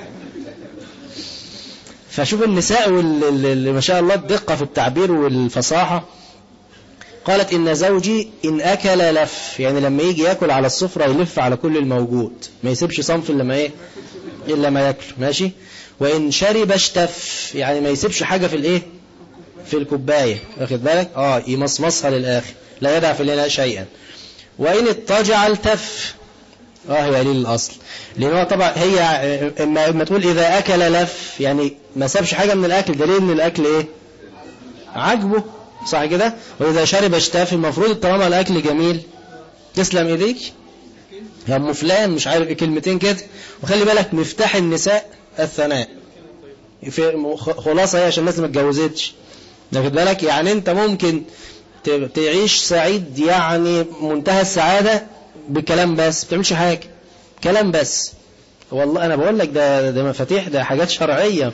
فشوف النساء واللي ما شاء الله الدقة في التعبير والفصاحة قالت إن زوجي إن أكل لف يعني لما يجي يأكل على السفرة يلف على كل الموجود ما يسيبش صنف إلا ما إيه إلا ما يأكل ماشي وإن شرب اشتف يعني ما يسيبش حاجة في الإيه في الكوباية واخد بالك آه يمصمصها للآخر لا يدع في الإناء شيئا وإن اضطجع التف اه هي قليل الأصل لأن هو طبعا هي اما اما تقول إذا أكل لف يعني ما سابش حاجة من الأكل دليل إن الأكل إيه عجبه صح كده وإذا شرب اشتاف المفروض طالما الأكل جميل تسلم إيديك يا أم فلان مش عارف إيه كلمتين كده وخلي بالك مفتاح النساء الثناء في خلاصة هي عشان الناس ما اتجوزتش واخد بالك يعني أنت ممكن تعيش سعيد يعني منتهى السعادة بكلام بس ما بتعملش حاجة كلام بس والله أنا بقول لك ده ده مفاتيح ده حاجات شرعية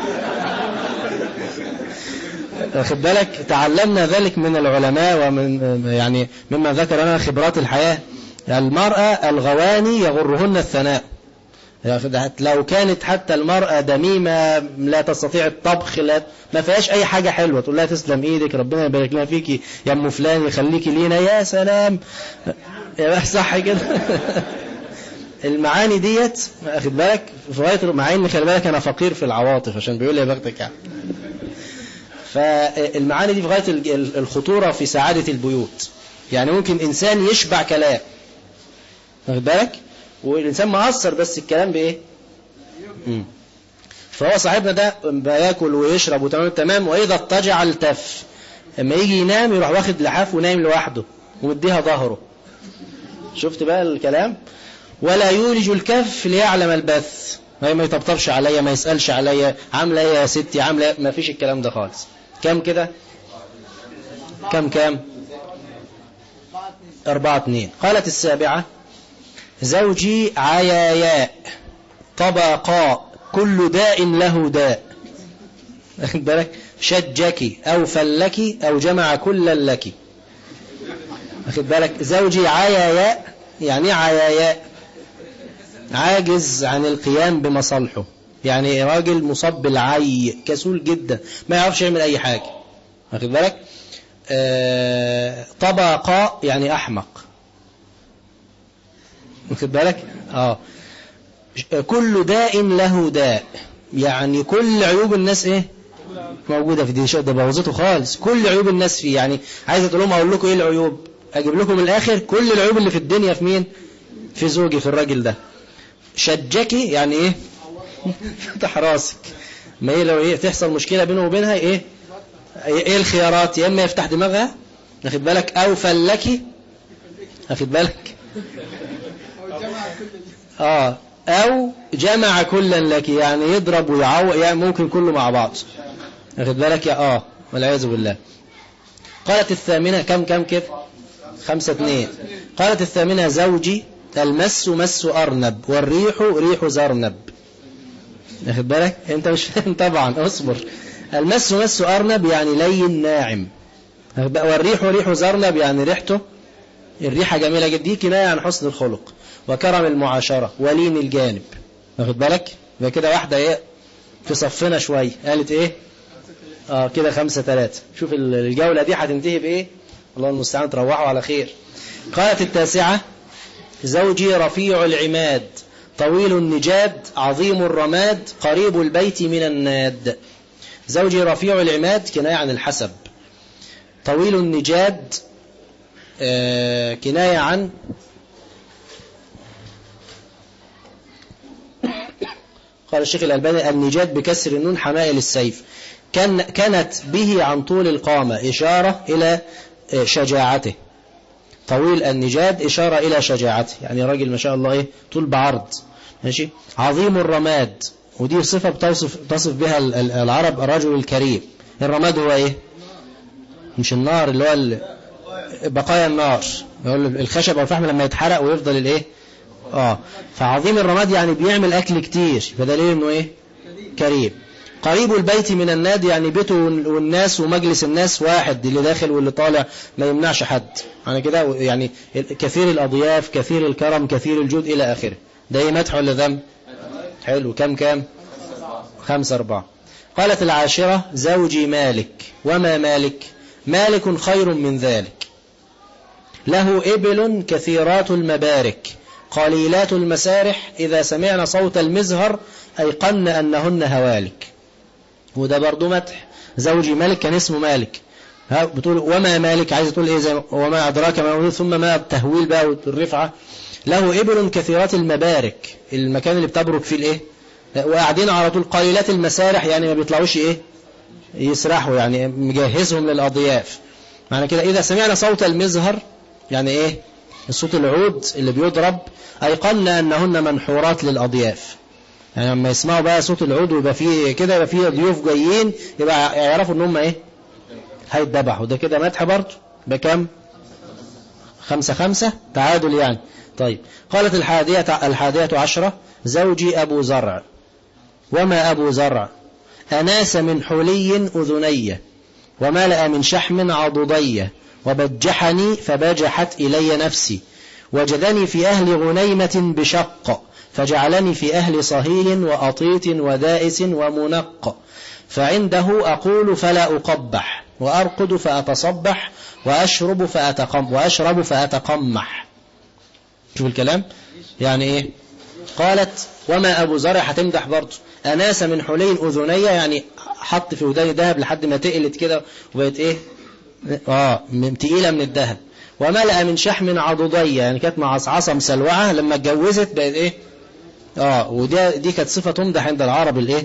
واخد بالك تعلمنا ذلك من العلماء ومن يعني مما ذكر لنا خبرات الحياة المرأة الغواني يغرهن الثناء لو كانت حتى المرأة دميمة لا تستطيع الطبخ لا ما فيهاش أي حاجة حلوة تقول لها تسلم إيدك ربنا يبارك لنا فيكي يا أم فلان يخليكي لينا يا سلام يا صح كده المعاني ديت أخد بالك في غاية مع إن خلي بالك أنا فقير في العواطف عشان بيقول لي يا بختك يعني فالمعاني دي في غاية الخطورة في سعادة البيوت يعني ممكن إنسان يشبع كلام واخد بالك والإنسان مقصر بس الكلام بإيه مم. فهو صاحبنا ده بياكل ويشرب وتمام تمام وإذا اضطجع التف لما يجي ينام يروح واخد لحاف ونايم لوحده ومديها ظهره شفت بقى الكلام ولا يولج الكف ليعلم البث ما يطبطبش عليا ما يسألش عليا عاملة ايه يا ستي عاملة ايه ما فيش الكلام ده خالص كم كده كم كم أربعة اتنين قالت السابعة زوجي عياياء طبقاء كل داء له داء واخد بالك شجك أو فلك أو جمع كل لك واخد بالك زوجي عياياء يعني عياياء عاجز عن القيام بمصالحه يعني راجل مصاب بالعي كسول جدا ما يعرفش يعمل أي حاجة واخد بالك آه طبقاء يعني أحمق واخد بالك اه كل داء له داء يعني كل عيوب الناس ايه موجودة في دي شيء ده بوظته خالص كل عيوب الناس فيه يعني عايز تقول لهم اقول لكم ايه العيوب اجيب لكم من الاخر كل العيوب اللي في الدنيا في مين في زوجي في الراجل ده شجكي يعني ايه فتح راسك ما هي لو ايه تحصل مشكلة بينه وبينها ايه ايه الخيارات يا اما يفتح دماغها واخد بالك او فلكي واخد بالك اه او جمع كلا لك يعني يضرب ويعوق يعني ممكن كله مع بعض واخد بالك يا اه والعياذ بالله قالت الثامنة كم كم كيف خمسة اثنين قالت الثامنة زوجي المس مس أرنب والريح ريح زرنب واخد بالك انت مش فاهم طبعا اصبر المس مس أرنب يعني لين ناعم والريح ريح زرنب يعني ريحته الريحة جميلة جدا دي كناية عن حسن الخلق وكرم المعاشرة ولين الجانب واخد بالك يبقى كده واحدة ايه في صفنا شوية قالت ايه اه كده خمسة ثلاثة شوف الجولة دي هتنتهي بايه الله المستعان تروحوا على خير قالت التاسعة زوجي رفيع العماد طويل النجاد عظيم الرماد قريب البيت من الناد زوجي رفيع العماد كناية عن الحسب طويل النجاد آه كناية عن قال الشيخ الألباني النجاد بكسر النون حمائل السيف كان كانت به عن طول القامة إشارة إلى شجاعته طويل النجاد إشارة إلى شجاعته يعني راجل ما شاء الله إيه طول بعرض ماشي عظيم الرماد ودي صفة بتصف تصف بها العرب الرجل الكريم الرماد هو إيه مش النار اللي هو بقايا النار الخشب أو الفحم لما يتحرق ويفضل الإيه آه فعظيم الرماد يعني بيعمل أكل كتير فدليل إنه إيه كريم قريب البيت من النادي يعني بيته والناس ومجلس الناس واحد اللي داخل واللي طالع ما يمنعش حد يعني كده يعني كثير الأضياف كثير الكرم كثير الجود إلى آخره ده ايه مدح ولا ذم حلو كم كم خمسة أربعة قالت العاشرة زوجي مالك وما مالك مالك خير من ذلك له إبل كثيرات المبارك قليلات المسارح إذا سمعنا صوت المزهر أيقن أنهن هوالك وده برضو مدح زوجي مالك كان اسمه مالك ها بتقول وما مالك عايز تقول ايه زي وما أدراك ما ثم ما التهويل بقى والرفعة له إبل كثيرات المبارك المكان اللي بتبرك فيه الايه وقاعدين على طول قليلات المسارح يعني ما بيطلعوش ايه يسرحوا يعني مجهزهم للأضياف معنى كده إذا سمعنا صوت المزهر يعني ايه الصوت العود اللي بيضرب أيقنا أنهن منحورات للأضياف يعني لما يسمعوا بقى صوت العود ويبقى فيه كده يبقى فيه ضيوف جايين يبقى يعرفوا ان هم ايه هيتذبحوا ده كده مدح برضه بكم خمسة خمسة تعادل يعني طيب قالت الحادية الحادية عشرة زوجي أبو زرع وما أبو زرع أناس من حلي أذني وملأ من شحم عضدي وبجحني فبجحت إلي نفسي وجدني في أهل غنيمة بشق فجعلني في أهل صهيل وأطيط ودائس ومنق فعنده أقول فلا أقبح وأرقد فأتصبح وأشرب فأتقم وأشرب فأتقمح شوف الكلام يعني إيه قالت وما أبو زرع هتمدح برضه أناس من حلين أذنية يعني حط في وداني ذهب لحد ما تقلت كده وبقت إيه آه تقيلة من الذهب وملأ من شحم عضدية يعني كانت معصعصة مسلوعة لما اتجوزت بقت إيه آه ودي دي كانت صفة تمدح عند العرب الإيه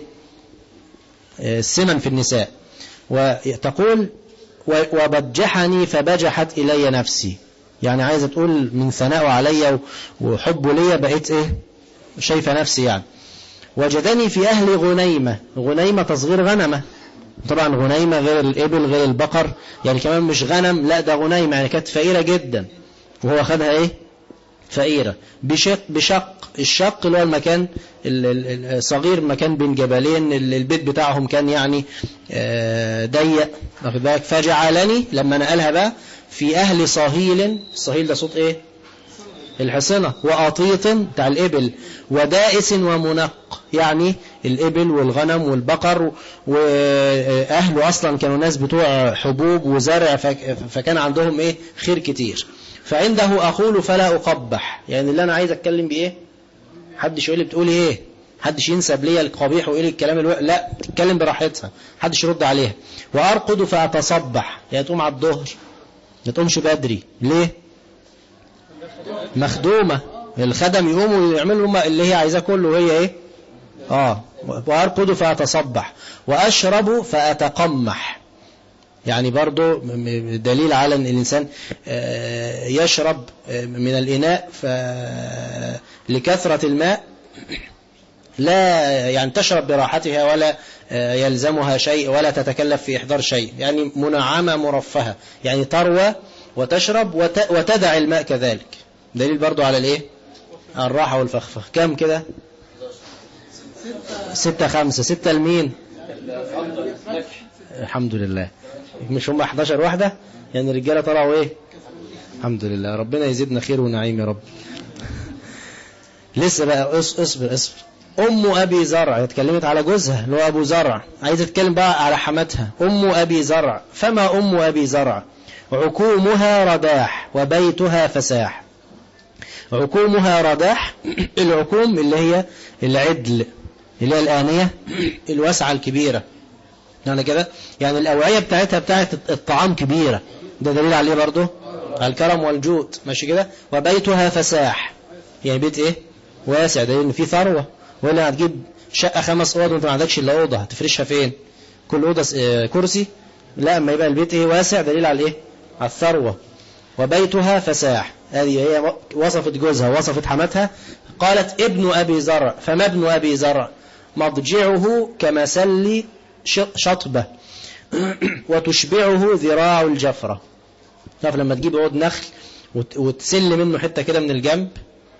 السمن في النساء وتقول وبجحني فبجحت إلي نفسي يعني عايزة تقول من ثناء علي وحبه لي بقيت إيه شايفة نفسي يعني وجدني في أهل غنيمة غنيمة تصغير غنمة طبعا غنيمة غير الإبل غير البقر يعني كمان مش غنم لا ده غنيمة يعني كانت فقيرة جدا وهو خدها إيه فقيرة بشق بشق الشق اللي هو المكان الصغير مكان بين جبلين البيت بتاعهم كان يعني ضيق واخد بالك فجعلني لما نقلها بقى في أهل صهيل الصهيل ده صوت إيه الحصنة وأطيط بتاع الإبل ودائس ومنق يعني الإبل والغنم والبقر وأهله أصلا كانوا ناس بتوع حبوب وزرع فكان عندهم إيه خير كتير فعنده أقول فلا أقبح يعني اللي أنا عايز أتكلم بإيه حدش يقول لي بتقولي إيه حدش ينسب لي القبيح ويقول لي الكلام الو... لا تتكلم براحتها حدش يرد عليها وأرقد فأتصبح يعني تقوم على الظهر ما تقومش بدري ليه مخدومة الخدم يقوموا ويعملوا اللي هي عايزاه كله وهي ايه اه وارقد فاتصبح واشرب فاتقمح يعني برضو دليل على ان الانسان يشرب من الاناء لكثرة الماء لا يعني تشرب براحتها ولا يلزمها شيء ولا تتكلف في إحضار شيء يعني منعمة مرفهة يعني تروى وتشرب وتدع الماء كذلك دليل برضو على الايه الراحة والفخفخ كم كده ستة خمسة ستة لمين الحمد لله مش هم 11 واحدة يعني الرجالة طلعوا ايه الحمد لله ربنا يزيدنا خير ونعيم يا رب لسه بقى اصبر اصبر أم أبي زرع اتكلمت على جوزها اللي هو أبو زرع عايزة تتكلم بقى على حماتها أم أبي زرع فما أم أبي زرع عكومها رداح وبيتها فساح عكومها رداح العكوم اللي هي العدل اللي هي الآنية الواسعة الكبيرة يعني كده يعني الأوعية بتاعتها بتاعت الطعام كبيرة ده دليل عليه برضه على الكرم والجود ماشي كده وبيتها فساح يعني بيت ايه واسع ده ان في ثروة ولا هتجيب شقة خمس اوض وانت ما عندكش الا اوضه هتفرشها فين كل اوضه كرسي لا اما يبقى البيت ايه واسع دليل على ايه على الثروة وبيتها فساح هذه هي وصفت جوزها وصفت حماتها قالت ابن أبي زرع فما ابن أبي زرع مضجعه كمسل شطبة وتشبعه ذراع الجفرة تعرف لما تجيب عود نخل وتسل منه حتة كده من الجنب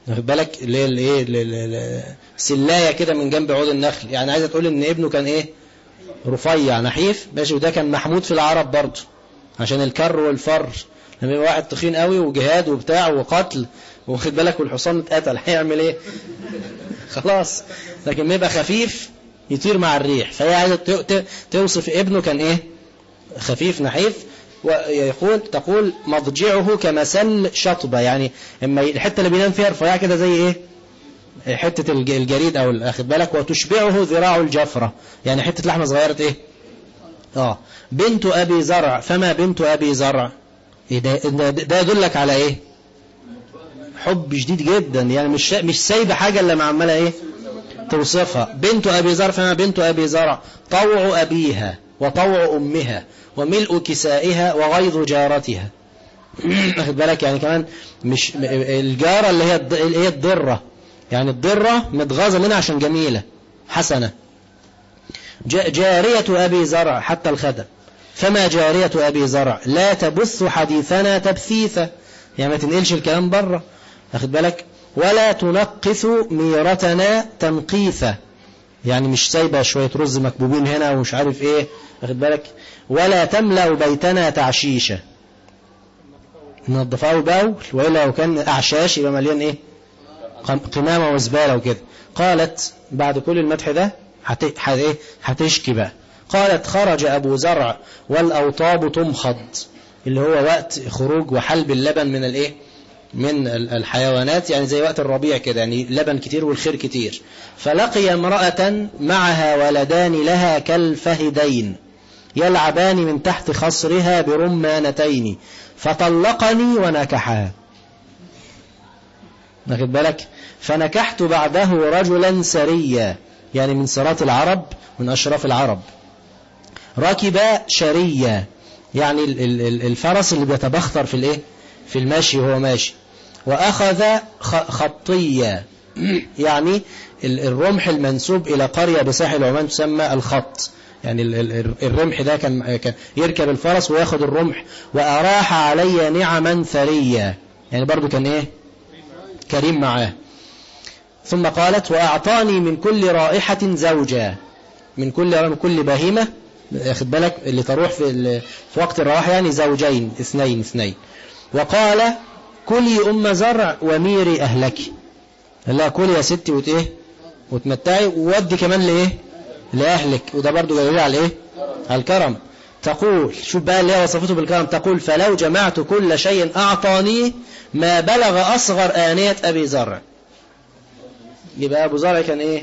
واخد بالك اللي هي الايه ال- ال- ال- سلايه كده من جنب عود النخل يعني عايزه تقول ان ابنه كان ايه رفيع نحيف ماشي وده كان محمود في العرب برضه عشان الكر والفر لما يبقى واحد تخين قوي وجهاد وبتاع وقتل واخد بالك والحصان اتقتل هيعمل ايه خلاص لكن ما يبقى خفيف يطير مع الريح فهي عايزه ت- ت- توصف ابنه كان ايه خفيف نحيف ويقول تقول مضجعه كمسل شطبة يعني اما ي- الحتة اللي بينام فيها رفيعة كده زي ايه حتة الج- الجريد او ال- اخد بالك وتشبعه ذراع الجفرة يعني حتة لحمة صغيرة ايه اه بنت ابي زرع فما بنت ابي زرع إيه ده, ده, ده يدلك على ايه حب شديد جدا يعني مش مش سايبه حاجة الا ما عمالة ايه توصفها بنت أبي زرع فما بنت أبي زرع طوع أبيها وطوع أمها وملء كسائها وغيظ جارتها واخد بالك يعني كمان مش الجارة اللي هي الض- اللي هي الضرة يعني الضرة متغاظة منها عشان جميلة حسنة جا- جارية أبي زرع حتى الخدم فما جارية أبي زرع لا تبث حديثنا تبثيثا يعني ما تنقلش الكلام بره واخد بالك ولا تنقث ميرتنا تنقيثا يعني مش سايبة شوية رز مكبوبين هنا ومش عارف ايه واخد بالك ولا تملأ بيتنا تعشيشة ننضفه باول وإلا لو كان أعشاش يبقى مليان ايه قم- قمامة وزبالة وكده قالت بعد كل المدح ده هت- ح- ايه هتشكي بقى قالت خرج أبو زرع والأوطاب تمخض اللي هو وقت خروج وحلب اللبن من الايه من ال- الحيوانات يعني زي وقت الربيع كده يعني لبن كتير والخير كتير فلقي امرأة معها ولدان لها كالفهدين يلعبان من تحت خصرها برمانتين فطلقني ونكحها واخد بالك فنكحت بعده رجلا سريا يعني من سرات العرب من أشراف العرب ركب شريا يعني ال- ال- ال- الفرس اللي بيتبختر في الايه في المشي وهو ماشي وأخذ خ- خطيا يعني ال- الرمح المنسوب إلى قرية بساحل عمان تسمى الخط يعني ال- ال- الرمح ده كان كان يركب الفرس وياخد الرمح وأراح علي نعما ثريا يعني برضو كان ايه كريم معاه ثم قالت وأعطاني من كل رائحة زوجا من كل من كل بهيمة اخد بالك اللي تروح في ال- في وقت الرواح يعني زوجين اثنين اثنين وقال كلي أم زرع وميري أهلك قال لها كلي يا ستي وت ايه وتمتعي وودي كمان لايه لأهلك وده برضو دليل على ايه على الكرم تقول شوف بقى اللي هي وصفته بالكرم تقول فلو جمعت كل شيء أعطانيه ما بلغ أصغر آنية أبي زرع يبقى أبو زرع كان إيه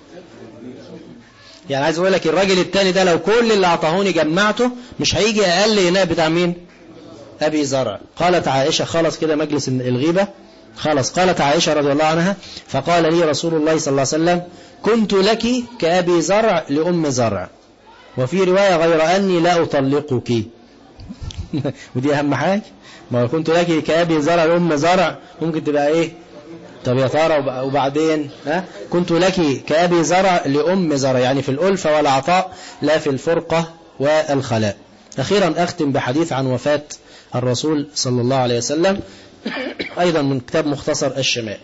يعني عايز أقول لك الراجل التاني ده لو كل اللي أعطاهوني جمعته مش هيجي أقل إناء بتاع مين أبي زرع قالت عائشة خلص كده مجلس الغيبة خلص قالت عائشة رضي الله عنها فقال لي رسول الله صلى الله عليه وسلم كنت لك كأبي زرع لأم زرع وفي رواية غير أني لا أطلقك ودي أهم حاجة ما لو كنت لك كأبي زرع لأم زرع ممكن تبقى إيه طب يا ترى وب- وبعدين ها كنت لك كأبي زرع لأم زرع يعني في الألفة والعطاء لا في الفرقة والخلاء أخيرا أختم بحديث عن وفاة الرسول صلى الله عليه وسلم أيضا من كتاب مختصر الشمائل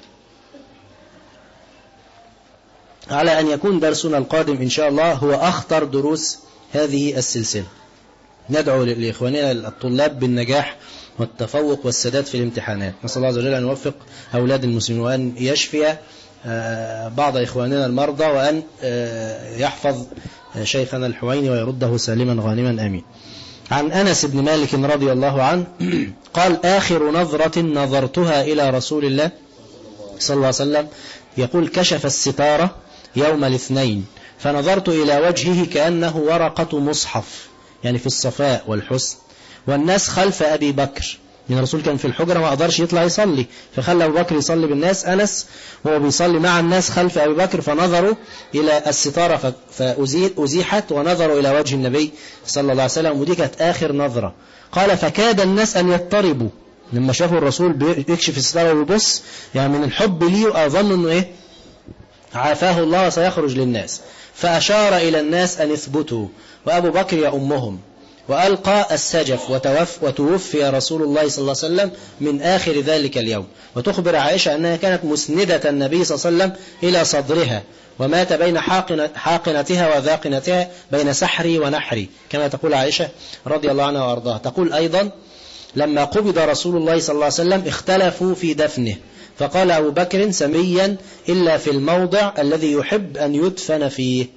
على أن يكون درسنا القادم إن شاء الله هو أخطر دروس هذه السلسلة ندعو لإخواننا الطلاب بالنجاح والتفوق والسداد في الامتحانات نسأل الله عز وجل أن يوفق أولاد المسلمين وأن يشفي آه، بعض إخواننا المرضى وأن آه، يحفظ آه، شيخنا الحويني ويرده سالما غانما أمين عن أنس بن مالك رضي الله عنه قال آخر نظرة نظرتها إلى رسول الله صلى الله عليه وسلم يقول كشف الستارة يوم الاثنين فنظرت إلى وجهه كأنه ورقة مصحف يعني في الصفاء والحسن والناس خلف أبي بكر من الرسول كان في الحجرة ما قدرش يطلع يصلي فخلى أبو بكر يصلي بالناس أنس وهو بيصلي مع الناس خلف أبي بكر فنظروا إلى الستارة ف- فأزيحت ونظروا إلى وجه النبي صلى الله عليه وسلم ودي كانت آخر نظرة قال فكاد الناس أن يضطربوا لما شافوا الرسول بيكشف الستارة ويبص يعني من الحب ليه أظن أنه إيه عافاه الله سيخرج للناس فأشار إلى الناس أن يثبتوا وأبو بكر يأمهم وألقى السجف وتوف وتوفي رسول الله صلى الله عليه وسلم من آخر ذلك اليوم وتخبر عائشة أنها كانت مسندة النبي صلى الله عليه وسلم إلى صدرها ومات بين حاقنة حاقنتها وذاقنتها بين سحري ونحري كما تقول عائشة رضي الله عنها وأرضاها تقول أيضا لما قبض رسول الله صلى الله عليه وسلم اختلفوا في دفنه فقال أبو بكر سميا إلا في الموضع الذي يحب أن يدفن فيه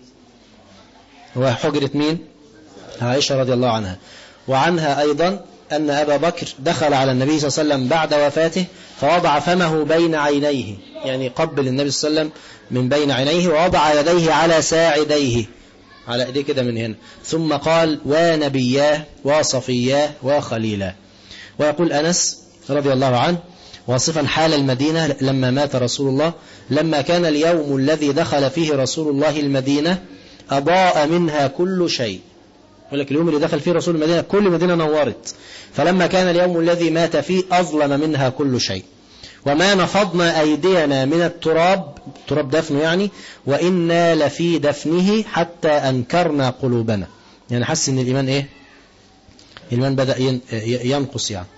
هو حجرة مين عائشة رضي الله عنها وعنها أيضا أن أبا بكر دخل على النبي صلى الله عليه وسلم بعد وفاته فوضع فمه بين عينيه يعني قبل النبي صلى الله عليه وسلم من بين عينيه ووضع يديه على ساعديه على ايديه كده من هنا ثم قال ونبياه وصفياه وخليلاه ويقول أنس رضي الله عنه واصفا حال المدينة لما مات رسول الله لما كان اليوم الذي دخل فيه رسول الله المدينة أضاء منها كل شيء يقول لك اليوم اللي دخل فيه رسول المدينة كل مدينة نورت فلما كان اليوم الذي مات فيه أظلم منها كل شيء وما نفضنا أيدينا من التراب تراب دفنه يعني وإنا لفي دفنه حتى أنكرنا قلوبنا يعني حس إن الإيمان إيه الإيمان بدأ ينقص يعني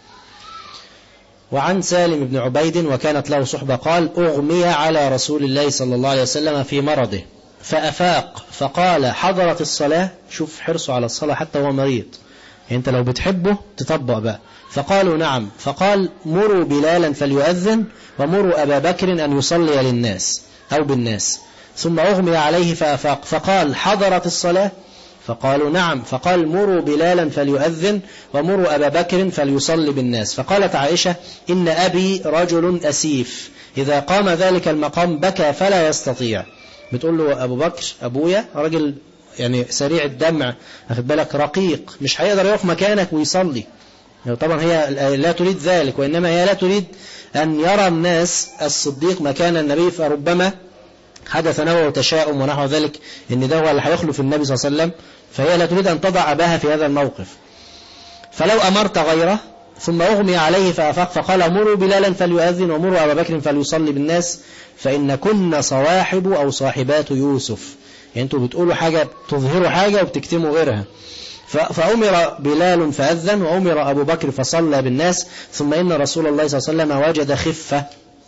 وعن سالم بن عبيد وكانت له صحبة قال أغمي على رسول الله صلى الله عليه وسلم في مرضه فأفاق فقال حضرت الصلاة شوف حرصه على الصلاة حتى هو مريض يعني أنت لو بتحبه تطبق بقى فقالوا نعم فقال مروا بلالا فليؤذن ومروا أبا بكر أن يصلي للناس أو بالناس ثم أغمي عليه فأفاق فقال حضرت الصلاة فقالوا نعم فقال مروا بلالا فليؤذن ومروا أبا بكر فليصلي بالناس فقالت عائشة إن أبي رجل أسيف إذا قام ذلك المقام بكى فلا يستطيع بتقول له أبو بكر أبويا راجل يعني سريع الدمع أخذ بالك رقيق مش هيقدر يقف مكانك ويصلي طبعا هي لا تريد ذلك وإنما هي لا تريد أن يرى الناس الصديق مكان النبي فربما حدث نوع تشاؤم ونحو ذلك ان ده هو اللي هيخلف النبي صلى الله عليه وسلم فهي لا تريد أن تضع أباها في هذا الموقف فلو أمرت غيره ثم أغمي عليه فأفاق فقال مروا بلالا فليؤذن ومروا أبا بكر فليصلي بالناس فإن كنا صواحب أو صاحبات يوسف يعني أنتوا بتقولوا حاجة تظهروا حاجة وبتكتموا غيرها فأمر بلال فأذن وأمر أبو بكر فصلى بالناس ثم إن رسول الله صلى الله عليه وسلم وجد خفة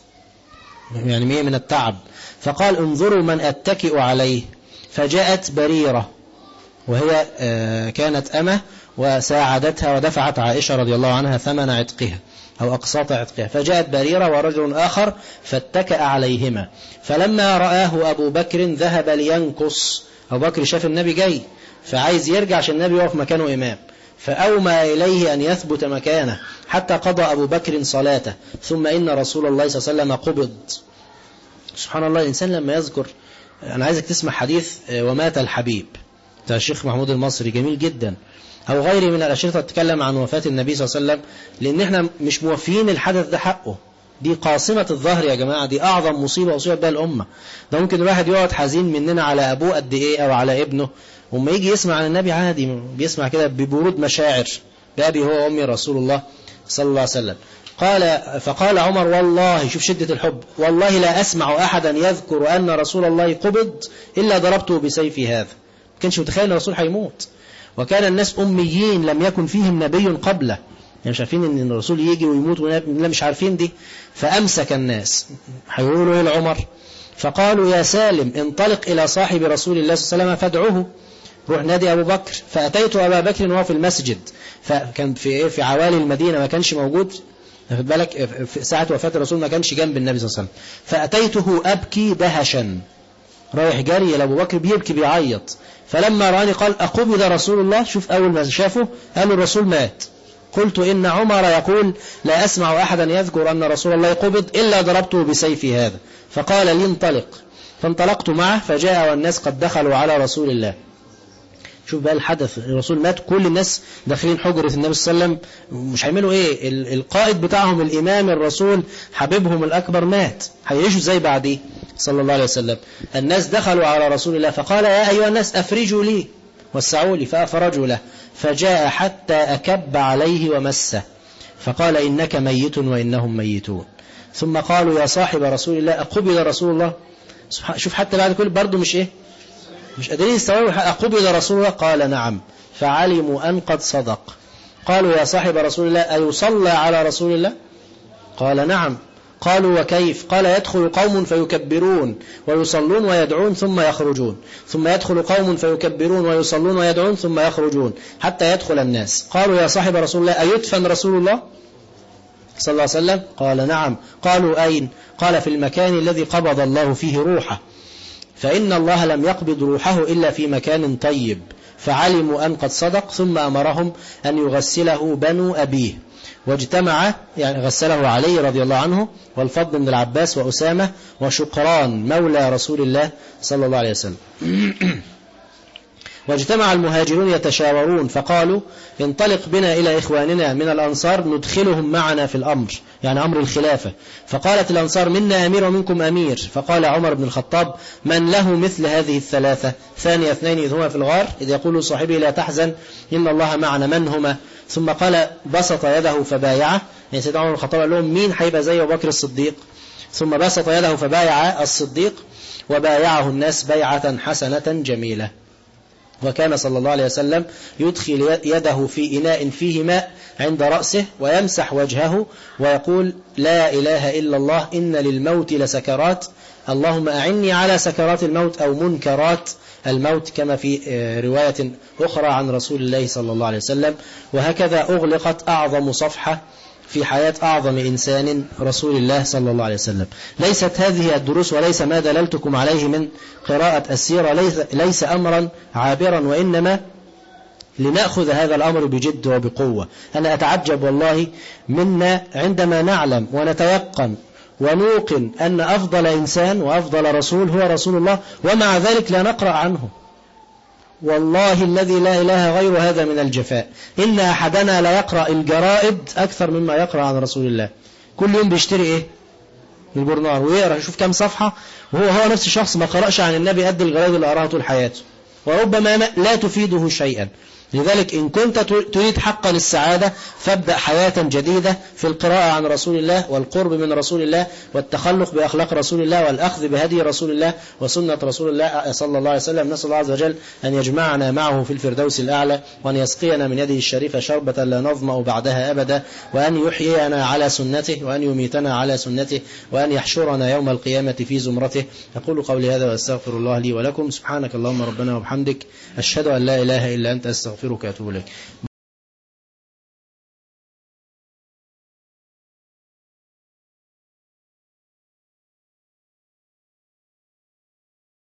يعني مية من التعب فقال انظروا من أتكئ عليه فجاءت بريرة وهي كانت أمة وساعدتها ودفعت عائشة رضي الله عنها ثمن عتقها أو أقساط عتقها فجاءت بريرة ورجل آخر فاتكأ عليهما فلما رآه أبو بكر ذهب لينقص أبو بكر شاف النبي جاي فعايز يرجع عشان النبي يقف مكانه إمام فأومى إليه أن يثبت مكانه حتى قضى أبو بكر صلاته ثم إن رسول الله صلى الله عليه وسلم قبض سبحان الله الإنسان لما يذكر أنا عايزك تسمع حديث ومات الحبيب بتاع الشيخ محمود المصري جميل جدا أو غيره من الأشرطة تتكلم عن وفاة النبي صلى الله عليه وسلم لأن احنا مش موفيين الحدث ده حقه دي قاصمة الظهر يا جماعة دي أعظم مصيبة أصيبت بها الأمة ده ممكن الواحد يقعد حزين مننا على أبوه قد إيه أو على ابنه وما يجي يسمع عن النبي عادي بيسمع كده ببرود مشاعر بأبي هو أمي رسول الله صلى الله عليه وسلم قال فقال عمر والله شوف شدة الحب والله لا أسمع أحدا يذكر أن رسول الله قبض إلا ضربته بسيفي هذا ما كانش متخيل أن الرسول هيموت وكان الناس أميين لم يكن فيهم نبي قبله يعني مش عارفين ان الرسول يجي ويموت لا مش عارفين دي فأمسك الناس هيقولوا ايه لعمر فقالوا يا سالم انطلق إلى صاحب رسول الله صلى الله عليه وسلم فادعوه روح نادي أبو بكر فأتيت أبا بكر وهو في المسجد فكان في إيه في عوالي المدينة ما كانش موجود خد بالك في ساعة وفاة الرسول ما كانش جنب النبي صلى الله عليه وسلم فأتيته أبكي دهشا رايح جاري إلى أبو بكر بيبكي بيعيط فلما راني قال أقبض رسول الله شوف أول ما شافه قالوا الرسول مات قلت إن عمر يقول لا أسمع أحدا يذكر أن رسول الله قبض إلا ضربته بسيفي هذا فقال لي انطلق فانطلقت معه فجاء والناس قد دخلوا على رسول الله شوف بقى الحدث الرسول مات كل الناس داخلين حجرة النبي صلى الله عليه وسلم مش هيعملوا ايه القائد بتاعهم الامام الرسول حبيبهم الاكبر مات هيعيشوا ازاي بعديه صلى الله عليه وسلم الناس دخلوا على رسول الله فقال يا ايها الناس افرجوا لي وسعوا لي فافرجوا له فجاء حتى اكب عليه ومسه فقال انك ميت وانهم ميتون ثم قالوا يا صاحب رسول الله اقبض رسول الله شوف حتى بعد كل برضه مش ايه مش قادرين يستوعبوا أقبض رسول الله قال نعم فعلموا أن قد صدق قالوا يا صاحب رسول الله أيصلى على رسول الله قال نعم قالوا وكيف قال يدخل قوم فيكبرون ويصلون ويدعون ثم يخرجون ثم يدخل قوم فيكبرون ويصلون ويدعون ثم يخرجون حتى يدخل الناس قالوا يا صاحب رسول الله أيدفن رسول الله صلى الله عليه وسلم قال نعم قالوا أين قال في المكان الذي قبض الله فيه روحه فإن الله لم يقبض روحه إلا في مكان طيب فعلموا أن قد صدق ثم أمرهم أن يغسله بنو أبيه واجتمع يعني غسله علي رضي الله عنه والفضل بن العباس وأسامة وشقران مولى رسول الله صلى الله عليه وسلم واجتمع المهاجرون يتشاورون فقالوا انطلق بنا إلى إخواننا من الأنصار ندخلهم معنا في الأمر يعني أمر الخلافة فقالت الأنصار منا أمير ومنكم أمير فقال عمر بن الخطاب من له مثل هذه الثلاثة ثاني اثنين إذ هما في الغار إذ يقول صاحبه لا تحزن إن الله معنا من هما ثم قال بسط يده فبايعه يعني سيدنا عمر بن الخطاب قال لهم مين هيبقى زي أبو بكر الصديق ثم بسط يده فبايع الصديق وبايعه الناس بيعة حسنة جميلة وكان صلى الله عليه وسلم يدخل يده في إناء فيه ماء عند رأسه ويمسح وجهه ويقول لا إله إلا الله إن للموت لسكرات اللهم أعني على سكرات الموت أو منكرات الموت كما في رواية أخرى عن رسول الله صلى الله عليه وسلم وهكذا أغلقت أعظم صفحة في حياة أعظم إنسان رسول الله صلى الله عليه وسلم ليست هذه الدروس وليس ما دللتكم عليه من قراءة السيرة ليس, ليس أمرا عابرا وإنما لنأخذ هذا الأمر بجد وبقوة أنا أتعجب والله منا عندما نعلم ونتيقن ونوقن أن أفضل إنسان وأفضل رسول هو رسول الله ومع ذلك لا نقرأ عنه والله الذي لا إله غير هذا من الجفاء إن أحدنا لا يقرأ الجرائد أكثر مما يقرأ عن رسول الله كل يوم بيشتري إيه البرنار ويقرأ يشوف كم صفحة وهو هو نفس الشخص ما قرأش عن النبي قد الجرائد اللي قرأها طول حياته وربما لا تفيده شيئا لذلك إن كنت تريد حقا السعادة فابدأ حياة جديدة في القراءة عن رسول الله والقرب من رسول الله والتخلق بأخلاق رسول الله والأخذ بهدي رسول الله وسنة رسول الله صلى الله عليه وسلم نسأل الله عز وجل أن يجمعنا معه في الفردوس الأعلى وأن يسقينا من يده الشريفة شربة لا نظمأ بعدها أبدا وأن يحيينا على سنته وأن يميتنا على سنته وأن يحشرنا يوم القيامة في زمرته أقول قولي هذا وأستغفر الله لي ولكم سبحانك اللهم ربنا وبحمدك أشهد أن لا إله إلا أنت أستغفرك وأتوب إليك